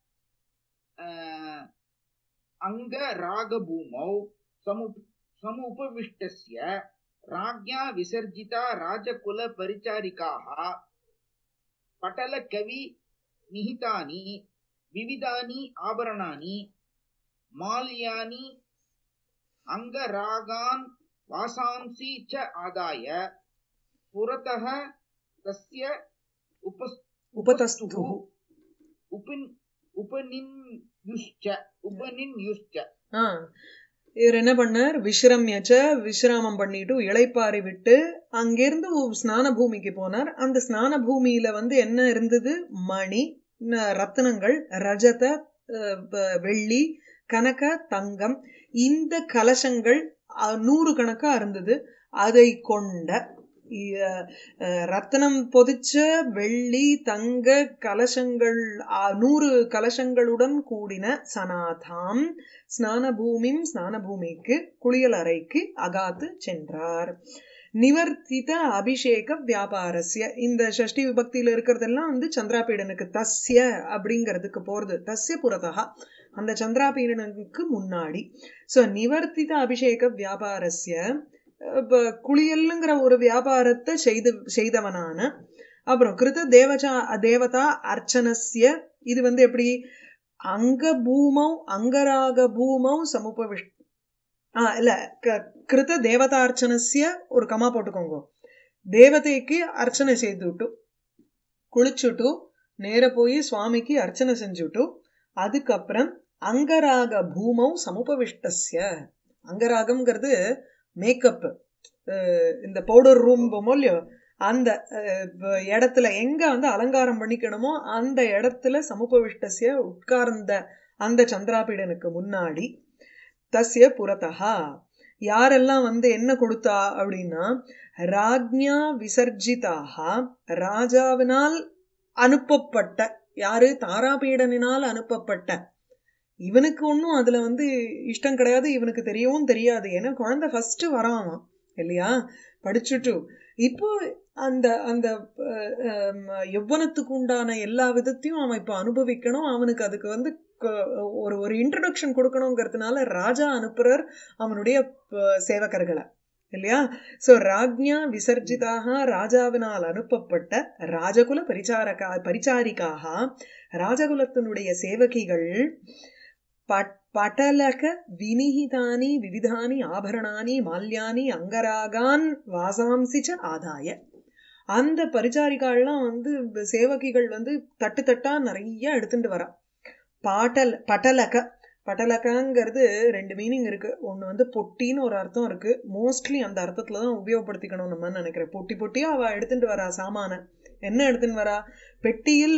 अङ्गरागभूमौ समुप समुपविष्टस्य राज्ञा विसर्जिता राजकुलपरिचारिकाः पटलकवि निहितानि विविधानि आभरणानि माल्यानि अङ्गरागान् वासांसि च आदाय पुरतः तस्य उपस् உபதஸ்து उपिन् उपनिन्युश्च उपनिन्युश्च ஆ இவர் என்ன பண்ணார் விஸ்ரம்யச்ச விஸ்ராமம் பண்ணிட்டு இளைப்பாரி விட்டு அங்கிருந்து ஒரு ஸ்நான பூமிக்கு போனார் அந்த ஸ்நான பூமியில வந்து என்ன இருந்தது மணி ந- ரத்தினங்கள் ரஜத அஹ், ப- வெள்ளி கனக தங்கம் இந்த கலசங்கள் அஹ், நூறு கணக்கா இருந்தது அதை கொண்ட இ- அஹ், ரத்தினம் பொதிச்ச வெள்ளி தங்க கலசங்கள் அஹ், நூறு கலசங்களுடன் கூடின சனாதாம் ஸ்நான பூமிம் ஸ்நான பூமிக்கு குளியல் அறைக்கு அகாத்து சென்றார் நிவர்த்தித அபிஷேக வியாபாரஸ்ய இந்த ஷஷ்டி விபக்தியில இருக்கிறதெல்லாம் வந்து சந்திராபீடனுக்கு தஸ்ய அப்படிங்கிறதுக்கு போறது தஸ்ய புறதா அந்த சந்திராபீடனுக்கு முன்னாடி சோ நிவர்த்தித அபிஷேக வியாபாரஸ்ய இப்ப குளியல்ங்கிற ஒரு வியாபாரத்தை செய்து செய்தவனான அப்புறம் கிருத தேவஜா தேவதா அர்ச்சனஸ்ய இது வந்து எப்படி அங்க பூமௌ அங்கராக பூமௌ சமுபவிஷ் ஆ இல்ல க- கிருத தேவதார்ச்சனஸ்ய ஒரு கமா போட்டுக்கோங்க தேவதைக்கு அர்ச்சனை செய்துட்டு குளிச்சுட்டு நேர போய் சுவாமிக்கு அர்ச்சனை செஞ்சுட்டு அதுக்கப்புறம் அங்கராக பூமௌ சமுபவிஷ்டஸ்ய அங்கராகம்ங்கிறது மேக்கப் இந்த பவுடர் ரூம் இல்லையோ அந்த அஹ், வ- இடத்துல எங்க வந்து அலங்காரம் பண்ணிக்கணுமோ அந்த இடத்துல சமுபவிஷ்டஸ்ய உட்கார்ந்த அந்த சந்திராபீடனுக்கு முன்னாடி தஸ்ய புறத்தகா யாரெல்லாம் வந்து என்ன கொடுத்தா அப்படின்னா ராஜ்ஞா விசர்ஜிதாக ராஜாவினால் அனுப்பப்பட்ட யாரு தாராபீடனினால் அனுப்பப்பட்ட இவனுக்கு ஒன்றும் அதுல வந்து இஷ்டம் கிடையாது இவனுக்கு தெரியவும் தெரியாது ஏன்னா குழந்தை ஃபர்ஸ்ட் வரான் இல்லையா படிச்சுட்டு இப்போ அந்த அந்த அஹ், அஹ், யௌவனத்துக்கு உண்டான எல்லா விதத்தையும் அவன் இப்போ அனுபவிக்கணும் அவனுக்கு அதுக்கு வந்து க- ஒரு ஒரு இன்ட்ரடக்ஷன் கொடுக்கணுங்கிறதுனால ராஜா அனுப்புறார் அவனுடைய அஹ், சேவகர்களை இல்லையா சோ ராஜ்ஞா விசர்ஜிதாக ராஜாவினால் அனுப்பப்பட்ட ராஜகுல பரிச்சாரகா பரிச்சாரிக்காக ராஜகுலத்தினுடைய சேவகிகள் பட் பட்டலக வினிகிதானி விவிதானி ஆபரணானி மால்யானி அங்கராகான் வாசாம்சி ச ஆதாய அந்த பரிச்சாரிகாள்லாம் வந்து சேவகிகள் வந்து தட்டு தட்டா நிறைய எடுத்துட்டு வரா பாட்டல் பட்டலக பட்டலகங்கிறது ரெண்டு மீனிங் இருக்கு ஒண்ணு வந்து பொட்டின்னு ஒரு அர்த்தம் இருக்கு மோஸ்ட்லி அந்த அர்த்தத்துல தான் உபயோகப்படுத்திக்கணும் நம்ம நினைக்கிறேன் பொட்டி பொட்டியா அவ எடுத்துட்டு வரா சாமான என்ன எடுத்துன்னு வரா பெட்டியில்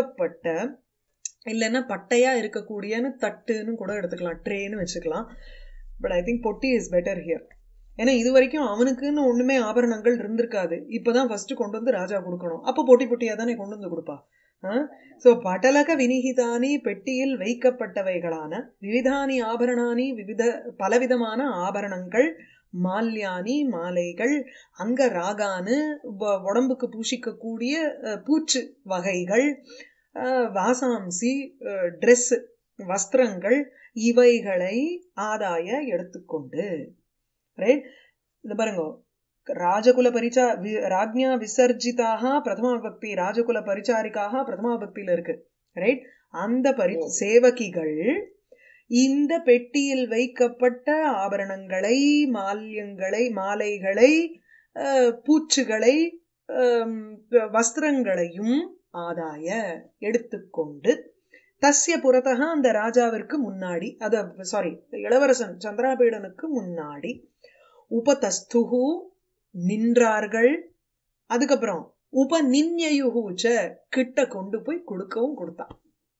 வைக்கப்பட்ட இல்லைன்னா பட்டையா இருக்கக்கூடியன்னு தட்டுன்னு கூட எடுத்துக்கலாம் ட்ரேன்னு வச்சுக்கலாம் பட் ஐ திங்க் பொட்டி இஸ் பெட்டர் ஹியர் ஏன்னா இது வரைக்கும் அவனுக்குன்னு ஒண்ணுமே ஆபரணங்கள் இருந்திருக்காது இப்பதான் ஃபர்ஸ்ட் கொண்டு வந்து ராஜா கொடுக்கணும் அப்போ பொட்டி பொட்டியா தானே கொண்டு வந்து கொடுப்பா சோ பட்டலக வினிகிதானி பெட்டியில் வைக்கப்பட்டவைகளான விவிதானி ஆபரணானி விவித பலவிதமான ஆபரணங்கள் மால்யானி மாலைகள் அங்க ராகானு வ- உடம்புக்கு பூசிக்கக்கூடிய அஹ், பூச்சு வகைகள் அஹ், வாசாம்சி ட்ரெஸ் வஸ்திரங்கள் இவைகளை ஆதாய எடுத்துக்கொண்டு ரைட் இது பாருங்க ராஜகுல பரிச்சா வி- ராஜ்ஞா விசர்ஜிதாக பிரதம பக்தி ராஜகுல பரிச்சாரிக்காக பிரதம பக்தியில இருக்கு ரைட் அந்த பரி ஓ. சேவகிகள் இந்த பெட்டியில் வைக்கப்பட்ட ஆபரணங்களை மால்யங்களை மாலைகளை அஹ், பூச்சுகளை அம், வஸ்திரங்களையும் ஆதாய எடுத்துக்கொண்டு தஸ்ய புறத்தக அந்த ராஜாவிற்கு முன்னாடி அத சாரி இளவரசன் சந்திராபீடனுக்கு முன்னாடி உபதஸ்துகு நின்றார்கள் அதுக்கப்புறம் உபநின்யயுகூச்ச கிட்ட கொண்டு போய் கொடுக்கவும் கொடுத்தான்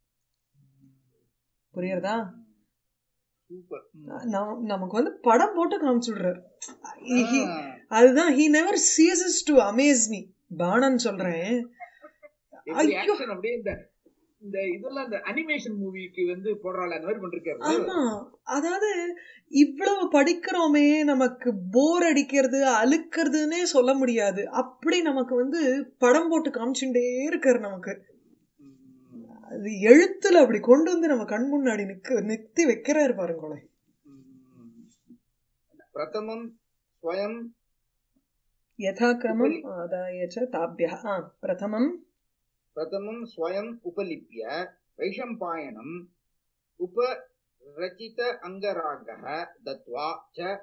புரியுறதா சூப்பர் நம்- நமக்கு வந்து படம் போட்டு காமிச்சுடுறாரு He- அதுதான் he never ceases to amaze me பாணன் சொல்றேன் ஐயோ. ஆக்ஷன் அப்படியே இந்த இந்த இதெல்லாம் இந்த அனிமேஷன் மூவிக்கு வந்து போடுறாள் அந்த மாதிரி பண்ணிருக்காரு ஆமா அதாவது இவ்வளவு படிக்கிறோமே நமக்கு போர் அடிக்கிறது அழுக்கிறதுன்னே சொல்ல முடியாது அப்படி நமக்கு வந்து படம் போட்டு காமிச்சுட்டே இருக்காரு நமக்கு ம், அது எழுத்துல அப்படி கொண்டு வந்து நம்ம கண் முன்னாடி நிக்க நிறுத்தி வைக்கிறாரு பாருங்களேன் ம். பிரதமம் ஸ்வயம் யதாக்கிரமம் ஆதாய ச தாபியா ஆ, பிரதமம் प्रथमं स्वयम् उपलिप्य वैशम्पायनम् उपरचित अङ्गरागः दत्त्वा च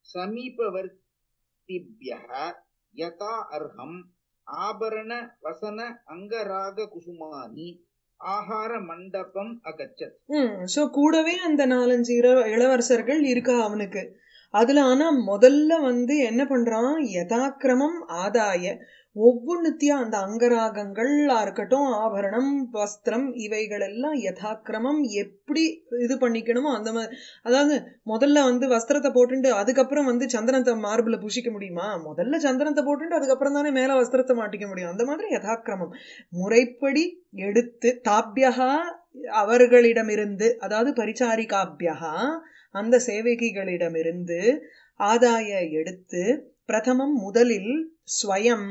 समीपवर्तिभ्यः यथा अर्हम् आभरण वसन अङ्गरागकुसुमानि ஆகாரமண்டபம் அகச்சத் ம் சோ கூடவே அந்த நாலஞ்சு இள- இளவரசர்கள் இருக்கா அவனுக்கு அதுல ஆனா முதல்ல வந்து என்ன பண்றான் யதாக்கிரமம் ஆதாய ஒவ்வொன்னுத்தியா அந்த அங்கராகங்களா இருக்கட்டும் ஆபரணம் வஸ்திரம் இவைகள் எல்லாம் யதாக்கிரமம் எப்படி இது பண்ணிக்கணுமோ அந்த மாதிரி அதாவது முதல்ல வந்து வஸ்திரத்தை போட்டுட்டு அதுக்கப்புறம் வந்து சந்தனத்தை மார்பிள பூசிக்க முடியுமா முதல்ல சந்தனத்தை போட்டுட்டு அதுக்கப்புறம் தானே மேல வஸ்திரத்தை மாட்டிக்க முடியும் அந்த மாதிரி யதாக்கிரமம் முறைப்படி எடுத்து தாபியகா அவர்களிடமிருந்து அதாவது பரிச்சாரிகாபியகா அந்த சேவகிகளிடமிருந்து ஆதாய எடுத்து பிரதமம் முதலில் ஸ்வயம்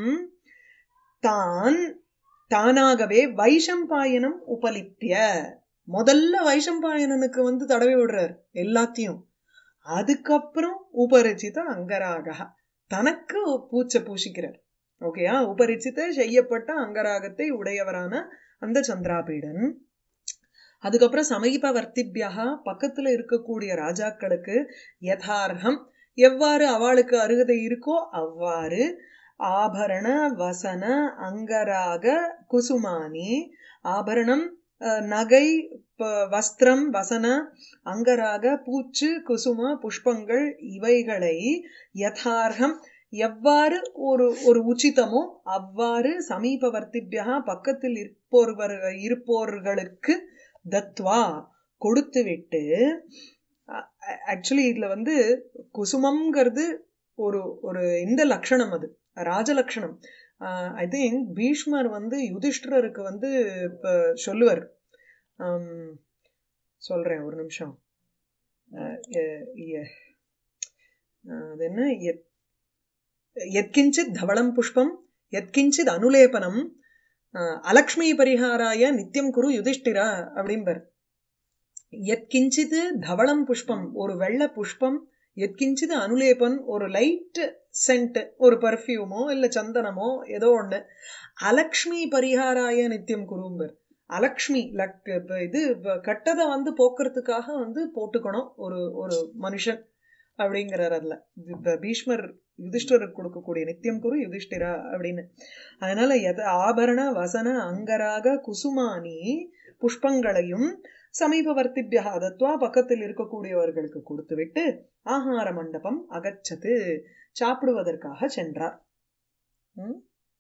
தான் தானாகவே வைஷம்பாயனம் உபலிப்பிய முதல்ல வைஷம்பாயனனுக்கு வந்து தடவி விடுறார் எல்லாத்தையும் அதுக்கப்புறம் உபரிச்சித அங்கராக தனக்கு பூச்சை பூசிக்கிறார் ஓகேயா உபரிச்சித செய்யப்பட்ட அங்கராகத்தை உடையவரான அந்த சந்திராபீடன் அதுக்கப்புறம் சமீப வர்த்திபியா பக்கத்துல இருக்கக்கூடிய ராஜாக்களுக்கு யதார்த்தம் எவ்வாறு அவளுக்கு அருகதை இருக்கோ அவ்வாறு ஆபரண வசன அங்கராக குசுமானி ஆபரணம் அஹ், நகை ப- வஸ்திரம் வசன அங்கராக பூச்சு குசும புஷ்பங்கள் இவைகளை யதார்த்தம் எவ்வாறு ஒரு ஒரு உச்சிதமோ அவ்வாறு சமீபவர்த்திபியா பக்கத்தில் இருப்போர்வர் இருப்போர்களுக்கு தத்வா கொடுத்து விட்டு ஆக்சுவலி இதுல வந்து குசுமம்ங்கிறது ஒரு ஒரு இந்த லட்சணம் அது ராஜலட்சணம் ஐ திங்க் பீஷ்மர் வந்து யுதிஷ்டருக்கு வந்து இப்ப சொல்லுவார் ஆம், சொல்றேன் ஒரு நிமிஷம் அஹ், எ- எ- அஹ், அது என்ன எத்- எத்கிஞ்சித் தவளம் புஷ்பம் எத்கிஞ்சித் அனுலேபனம் அஹ், அலக்ஷ்மி பரிகாராய நித்தியம் குரு யுதிஷ்டிரா அப்படிம்பர் எத்கிஞ்சித் தவளம் புஷ்பம் ஒரு வெள்ளை புஷ்பம் எத்கிஞ்சித் அனுலேபன் ஒரு லைட் சென்ட் ஒரு பர்ஃப்யூமோ இல்ல சந்தனமோ ஏதோ ஒண்ணு அலக்ஷ்மி பரிகாராய நித்தியம் குரும்பர் அலக்ஷ்மி லக் இப்ப இது இப்ப கட்டதை வந்து போக்குறதுக்காக வந்து போட்டுக்கணும் ஒரு ஒரு மனுஷன் அப்படிங்கிறார் அதுல இப்ப பீஷ்மர் யுதிஷ்டருக்கு கொடுக்கக்கூடிய நித்தியம் குரு யுதிஷ்டிரா அப்படின்னு அதனால எத ஆபரண வசன அங்கராக குசுமானி புஷ்பங்களையும் சமீபவர்த்திபியா தத்வா பக்கத்தில் இருக்கக்கூடியவர்களுக்கு கொடுத்துவிட்டு ஆகார மண்டபம் அகச்சது சாப்பிடுவதற்காக சென்றார் ம்?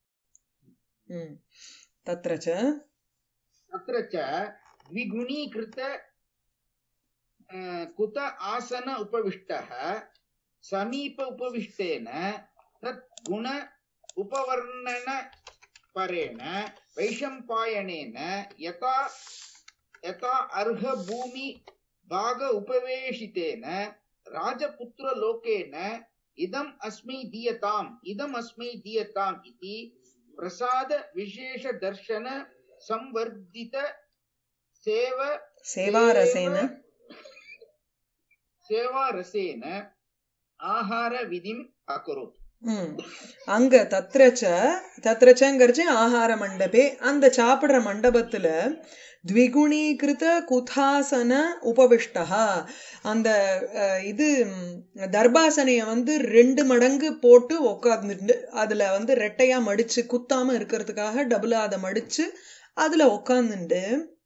ம். தத்ர ச तत्र च द्विगुणीकृत अ, कुत आसन उपविष्टः समीप उपविष्टेन तत् गुण उपवर्णन परेण वैशम्पायनेन यथा यथा अर्ह भूमि भाग उपवेशितेन राजपुत्रलोकेन इदम् अस्मै दीयताम् इदम् अस्मै दीयताम् इति प्रसाद विशेष दर्शन संवर्धित सेव சேவாரசேன सेवारसेन आहारविधिम् अकरोत् ம் அங்க தத்ரச்ச தத்ரச்சங்கிறச்சு ஆகார மண்டபே அந்த சாப்பிடுற மண்டபத்துல த்விகுணீகிருத குதாசன உபவிஷ்டா அந்த அஹ், இது ம், தர்பாசனைய வந்து ரெண்டு மடங்கு போட்டு உட்கார்ந்துட்டு அதுல வந்து ரெட்டையா மடிச்சு குத்தாம இருக்கிறதுக்காக டபுளா அதை மடிச்சு அதுல உட்கார்ந்துட்டு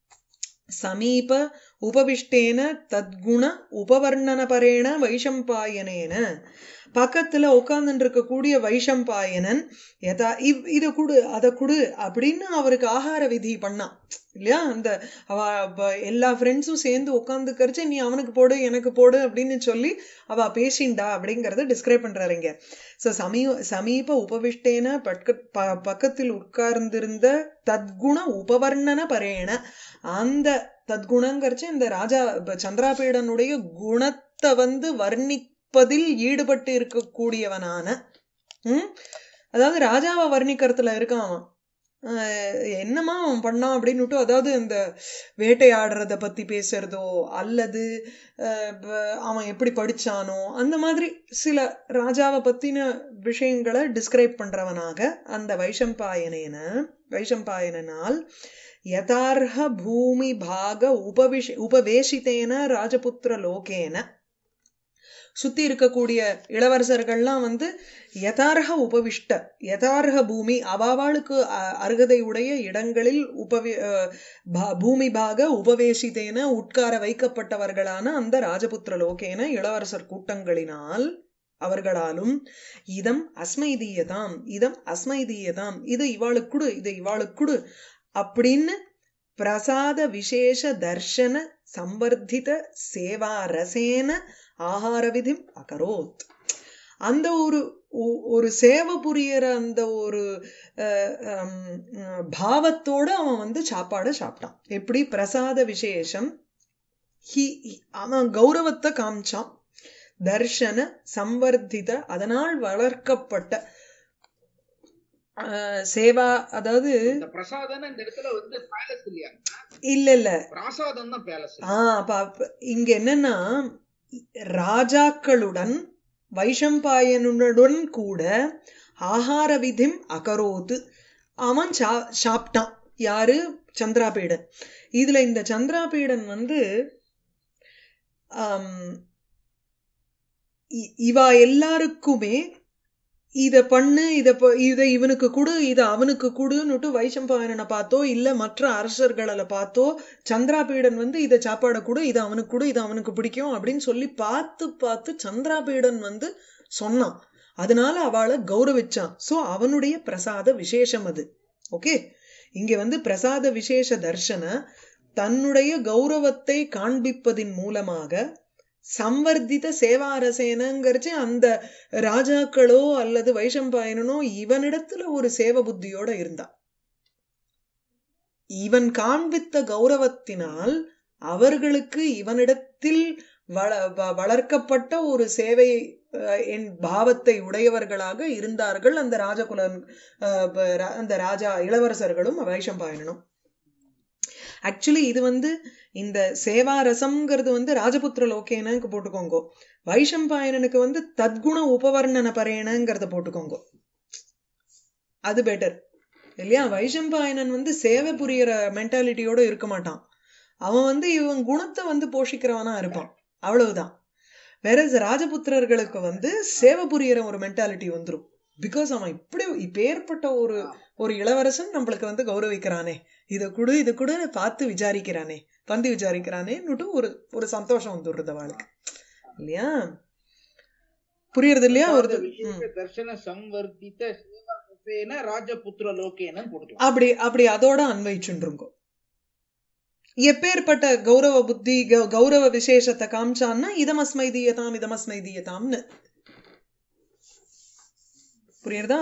சமீப உபவிஷ்டேன தத்குண உபவர்ணனபரேண வைஷம்பாயனேன பக்கத்துல உட்கார்ந்துட்டு இருக்கக்கூடிய வைஷம்பாயனன் எதா இவ் இத குடு அத குடு அப்படின்னு அவருக்கு ஆகார விதி பண்ணான் இல்லையா அந்த அவ அவ எல்லா ஃப்ரெண்ட்ஸும் சேர்ந்து உட்காந்துக்கரிச்சு நீ அவனுக்கு போடு எனக்கு போடு அப்படின்னு சொல்லி அவ பேசிண்டா அப்படிங்கறத டிஸ்கிரைப் பண்றாரு இங்க சோ சமீப சமீப உபவிஷ்டேன பட்க ப- பக்கத்தில் உட்கார்ந்திருந்த தத்குண உபவர்ணன பரேண அந்த தத்குணங்கிறச்சு இந்த ராஜா இப்ப சந்திராபீடனுடைய குணத்தை வந்து வர்ணிப்பதில் ஈடுபட்டு இருக்கக்கூடியவனான ம் அதாவது ராஜாவை வர்ணிக்கிறதுல இருக்கான் அவன் ஆஹ் என்னமா அவன் பண்ணான் அப்படின்னுட்டு அதாவது இந்த வேட்டையாடுறத பத்தி பேசுறதோ அல்லது ஆஹ் ப- அவன் எப்படி படிச்சானோ அந்த மாதிரி சில ராஜாவை பத்தின விஷயங்களை டிஸ்கிரைப் பண்றவனாக அந்த வைஷம்பாயனேன வைஷம்பாயனால் யதார்ஹ பூமி பாக உபவிஷ உபவேசித்தேன ராஜபுத்திர லோகேன சுத்தி இருக்கக்கூடிய இளவரசர்கள்லாம் வந்து யதார்ஹ உபவிஷ்ட யதார்ஹ பூமி அவாவாளுக்கு அ- அருகதையுடைய இடங்களில் உபவி அஹ், பா- பூமி பாக உபவேசித்தேன உட்கார வைக்கப்பட்டவர்களான அந்த ராஜபுத்திர லோகேன இளவரசர் கூட்டங்களினால் அவர்களாலும் இதம் அஸ்மைதீயதாம் இதம் அஸ்மைதீயதாம் இது இவாளுக்கு குடு இது இவாளுக்கு குடு அப்படின்னு பிரசாத விசேஷ தர்ஷன சம்பர்த்தித சேவா ரசேன ஆகார விதிம் அகரோத் அந்த ஒரு ஒ- ஒரு சேவை புரியற அந்த ஒரு அஹ், ஹம், அஹ், பாவத்தோட அவன் வந்து சாப்பாடை சாப்பிட்டான் எப்படி பிரசாத விசேஷம் ஹி- ஹி- அவன் கௌரவத்தை காமிச்சான் தர்ஷன சம்வர்த்தித அதனால் வளர்க்கப்பட்ட அஹ், சேவா அதாவது இந்த பிரசாதம் இந்த இடத்துல வந்து பேலஸ் இல்லையா இல்ல இல்ல பிராசாதம் தான் பேலஸ் ஆஹ் அப்ப அப்ப இங்க என்னன்னா ராஜாக்களுடன் வைஷம்பாயனுடன் கூட ஆகார விதிம் அகரோது அவன் சா சாப்பிட்டான் யாரு சந்திராபீடன் இதுல இந்த சந்திராபீடன் வந்து ஆம், இ- இவா எல்லாருக்குமே இத பண்ணு இத ப- இத இவனுக்கு கொடு இத அவனுக்கு கொடுன்னுட்டு வைஷம்பாயனனை பார்த்தோ இல்ல மற்ற அரசர்களை பார்த்தோ சந்திராபீடன் வந்து இத சாப்பாடை கொடு இது அவனுக்கு கொடு இது அவனுக்கு பிடிக்கும் அப்படின்னு சொல்லி பார்த்து பார்த்து சந்திராபீடன் வந்து சொன்னான் அதனால அவளை கௌரவிச்சான் சோ அவனுடைய பிரசாத விசேஷம் அது ஓகே இங்க வந்து பிரசாத விசேஷ தர்ஷன தன்னுடைய கௌரவத்தை காண்பிப்பதின் மூலமாக சம்வர்த்தித சேவாரசேனங்கிறச்சு அந்த ராஜாக்களோ அல்லது வைஷம்பாயனனோ இவனிடத்துல ஒரு சேவ புத்தியோட இருந்தான் இவன் காண்பித்த கௌரவத்தினால் அவர்களுக்கு இவனிடத்தில் வள வ- வளர்க்கப்பட்ட ஒரு சேவை அஹ், என் பாவத்தை உடையவர்களாக இருந்தார்கள் அந்த ராஜகுலன் அஹ், ப- ரா- அந்த ராஜா இளவரசர்களும் வைஷம்பாயனனும் ஆக்சுவலி இது வந்து இந்த சேவாரசம்ங்கிறது வந்து ராஜபுத்திர லோகேனக்கு போட்டுக்கோங்க வைஷம்பாயனனுக்கு வந்து தத்குண உபவர்ணன பரேனங்கிறத போட்டுக்கோங்க அது பெட்டர் இல்லையா வைஷம்பாயனன் வந்து சேவை புரியற மென்டாலிட்டியோட இருக்க மாட்டான் அவன் வந்து இவன் குணத்தை வந்து போஷிக்கிறவனா இருப்பான் அவ்வளவுதான் வேற ராஜபுத்திரர்களுக்கு வந்து சேவை புரியற ஒரு மென்டாலிட்டி வந்துரும் பிகாஸ் அவன் இப்படி இப்பேற்பட்ட ஒரு ஒரு இளவரசன் நம்மளுக்கு வந்து கௌரவிக்கிறானே இத குடு இது குடுன்னு பார்த்து விசாரிக்கிறானே வந்து விசாரிக்கிறானேன்னுட்டு ஒரு ஒரு சந்தோஷம் வந்துடுறது அவளுக்கு இல்லையா புரியுறது இல்லையா ஒரு விசேஷ தர்ஷன சம்வர்த்தித சேவாரசேன ராஜபுத்திர லோகேன போட்டுக்கலாம் அப்படி அப்படி அதோட அன்வைச்சுருங்கோ எப்பேற்பட்ட கௌரவ புத்தி கௌ- கௌரவ விசேஷத்தை காமிச்சான்னா இதமஸ்மை தீயதாம் இதமஸ்மை தீயதாம்னு புரியுறதா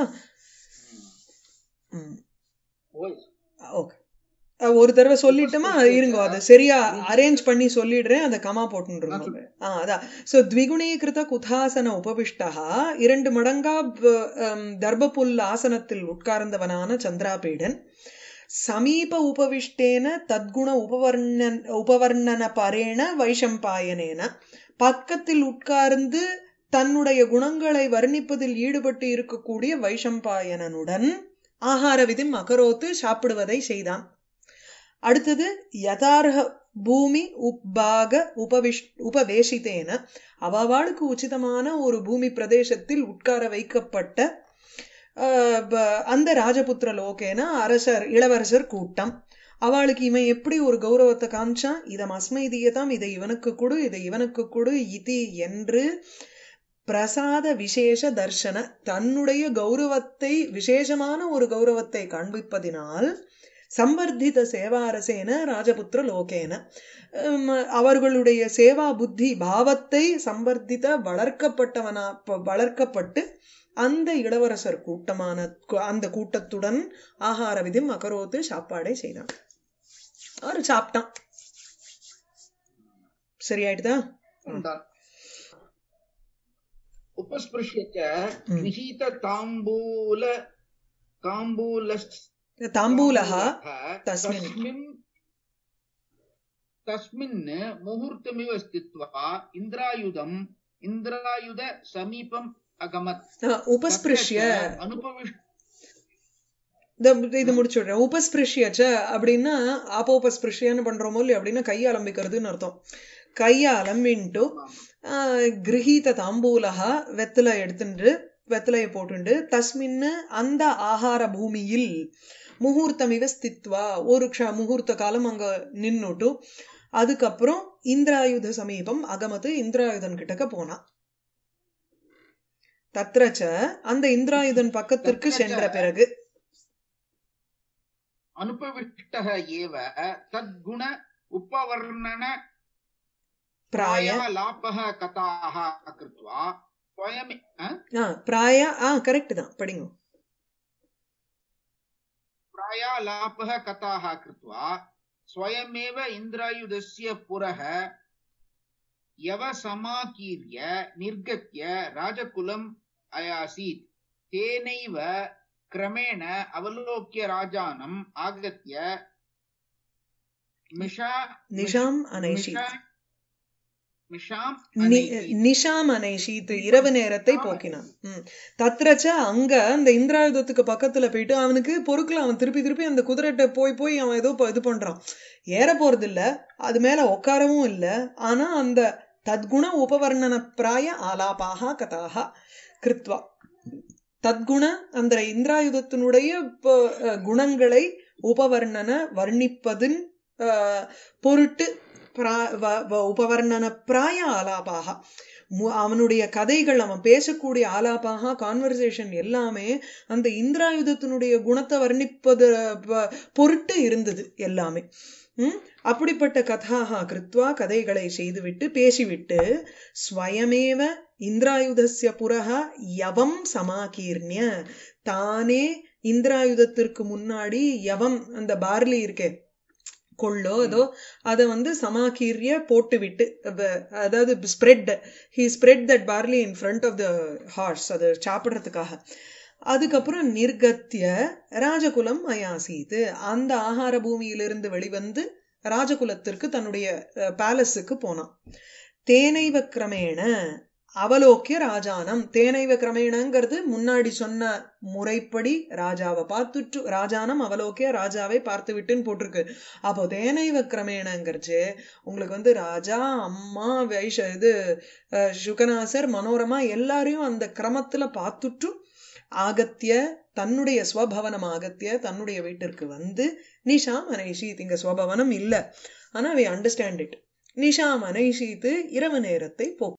ம் ஓய் ஓகே ஒரு தடவை சொல்லிட்டுமா இருங்க அது சரியா அரேஞ்ச் பண்ணி சொல்லிடுறேன் அதை கமா போட்டுருங்க ஆ அதான் சோ த்விகுணீகிருத குதாசன உபவிஷ்டா இரண்டு மடங்கா ப- ஹம், தர்பபுல் ஆசனத்தில் உட்கார்ந்தவனான சந்திராபீடன் சமீப உபவிஷ்டேன தத்குண உபவர்ணன் உபவர்ணன பரேண வைஷம்பாயனேன பக்கத்தில் உட்கார்ந்து தன்னுடைய குணங்களை வர்ணிப்பதில் ஈடுபட்டு இருக்கக்கூடிய வைஷம்பாயனனுடன் ஆகார விதிம் அகரோத்து சாப்பிடுவதை செய்தான் அடுத்தது யதார்ஹ பூமி உப்பாக உபவிஷ் உபவேசித்தேன அவாவாளுக்கு உச்சிதமான ஒரு பூமி பிரதேசத்தில் உட்கார வைக்கப்பட்ட ஆஹ், ப- அந்த ராஜபுத்திர லோகேன அரசர் இளவரசர் கூட்டம் அவளுக்கு இவன் எப்படி ஒரு கௌரவத்தை காமிச்சான் இதம் அஸ்மை தீயதாம் இதை இவனுக்கு கொடு இதை இவனுக்கு கொடு இதி என்று பிரசாத விசேஷ தர்ஷன தன்னுடைய கௌரவத்தை விசேஷமான ஒரு கௌரவத்தை காண்பிப்பதினால் சம்பர்தித சேவாரசேன ராஜபுத்திர லோகேன உம், அவர்களுடைய சேவா புத்தி பாவத்தை சம்பர்தித வளர்க்கப்பட்டவனா ப- வளர்க்கப்பட்டு அந்த இளவரசர் கூட்டமான கு- அந்த கூட்டத்துடன் ஆகார விதிம் அகரோத்து சாப்பாடை செய்தான் அவர் சாப்பிட்டான் சரியாயிடுதா உண்டான் उपस्पृश्य च गृहीत ताम्बूल ताम्बूल தாம்பூலஹா तस्मिन्। तस्मिन् तस्मिन् मुहूर्तमिव स्थित्वा इन्द्रायुधम् इन्द्रायुध समीपम् अगमत् அஹ், உபஸ்பிருஷ்ய तत्र च अनुपविष्ट இந்த இது முடிச்சுடுறேன் உபஸ்பிருஷ்யச்ச அப்படின்னா ஆபோபஸ்பிருஷ்யன்னு பண்றோமோ இல்லையோ அப்படின்னா கையை அலம்பிக்கிறதுன்னு அர்த்தம் கையை அலம்பின்ட்டு கிரகீத தாம்பூலகா வெத்தலை எடுத்துட்டு வெத்தலையை போட்டுண்டு தஸ்மின்னு அந்த ஆகார பூமியில் முகூர்த்தமிவ ஸ்தித்வா ஒரு க்ஷ முகூர்த்த காலம் அங்க நின்னுட்டு அதுக்கப்புறம் இந்திராயுத சமீபம் அகமத்து இந்திராயுதன் கிட்டக்க போனான் தத்ரச்ச அந்த இந்திராயுதன் பக்கத்திற்கு தத்ரச்ச சென்ற பிறகு अनुपविष्टः एव तद्गुण उपवर्णन பிராய प्रायालापः कथाः कृत्वा स्वयं अ? ஆ பிராய ஆ கரெக்ட் தான் படிங்க प्रायालापः कथाः कृत्वा स्वयमेव इन्द्रायुधस्य पुरः यवसमाकीर्य निर्गत्य राजकुलम् अयासीत् तेनैव क्रमेण अवलोक्य राजानम् आगत्य मिषा நிஷாம் அனைஷித் मिषा- मिषाम् நி- अनैषीत्। நிஷாம் அனைஷித் இரவு நேரத்தை போக்கினான் ம். தத்ரச்ச அங்க அந்த இந்திராயுதத்துக்கு பக்கத்துல போயிட்டு அவனுக்கு பொறுக்கல அவன் திருப்பி திருப்பி அந்த குதிரைட்ட போய் போய் அவன் ஏதோ ப- இது பண்றான் ஏற போறது இல்ல அது மேல உட்காரவும் இல்ல ஆனா அந்த தத்குண உபவர்ணன பிராய ஆலாபாக கதாகா கிருத்வா தத்குண அந்த இந்திராயுதத்தினுடைய ப- அஹ் குணங்களை உபவர்ணன வர்ணிப்பதின் அஹ், பொருட்டு பிரா- வ- வ- உபவர்ணன பிராய ஆலாபாக மு- அவனுடைய கதைகள் அவன் பேசக்கூடிய ஆலாபாக கான்வர்சேஷன் எல்லாமே அந்த இந்திராயுதத்தினுடைய குணத்தை வர்ணிப்பது ப- பொருட்டு இருந்தது எல்லாமே ம்? அப்படிப்பட்ட கதாகா கிருத்வா கதைகளை செய்துவிட்டு பேசிவிட்டு ஸ்வயமேவ இந்திராயுதஸ்ய புரக யவம் சமாகீர்ணிய தானே இந்திராயுதத்திற்கு முன்னாடி யவம் அந்த பார்லி இருக்கே கொள்ளோ ஏதோ அதை வந்து சமாகீரிய போட்டு விட்டு வ- அதாவது spread he spread that barley in front of the horse அது சாப்பிடுறதுக்காக அதுக்கப்புறம் நிர்கத்திய ராஜகுலம் அயாசீது அந்த ஆகார பூமியிலிருந்து வெளிவந்து ராஜகுலத்திற்கு தன்னுடைய பேலஸுக்கு போனான் தேனைவ கிரமேண அவலோக்கிய ராஜானம் தேனைவ கிரமேணங்கிறது முன்னாடி சொன்ன முறைப்படி ராஜாவை பார்த்துட்டு ராஜானம் அவலோக்கிய ராஜாவை பார்த்து விட்டுன்னு போட்டிருக்கு அப்போ தேனைவ கிரமேணங்கிறச்சு உங்களுக்கு வந்து ராஜா அம்மா வைஷ இது அஹ், சுகநாசர் மனோரமா எல்லாரையும் அந்த கிரமத்துல பார்த்துட்டு ஆகத்திய தன்னுடைய ஸ்வபவனம் ஆகத்திய தன்னுடைய வீட்டிற்கு வந்து நிஷாம் அனைஷீத் இங்க ஸ்வபவனம் இல்ல ஆனா வி அண்டர்ஸ்டாண்ட் இட் நிஷாம் அனைஷீத்து இரவு நேரத்தை போ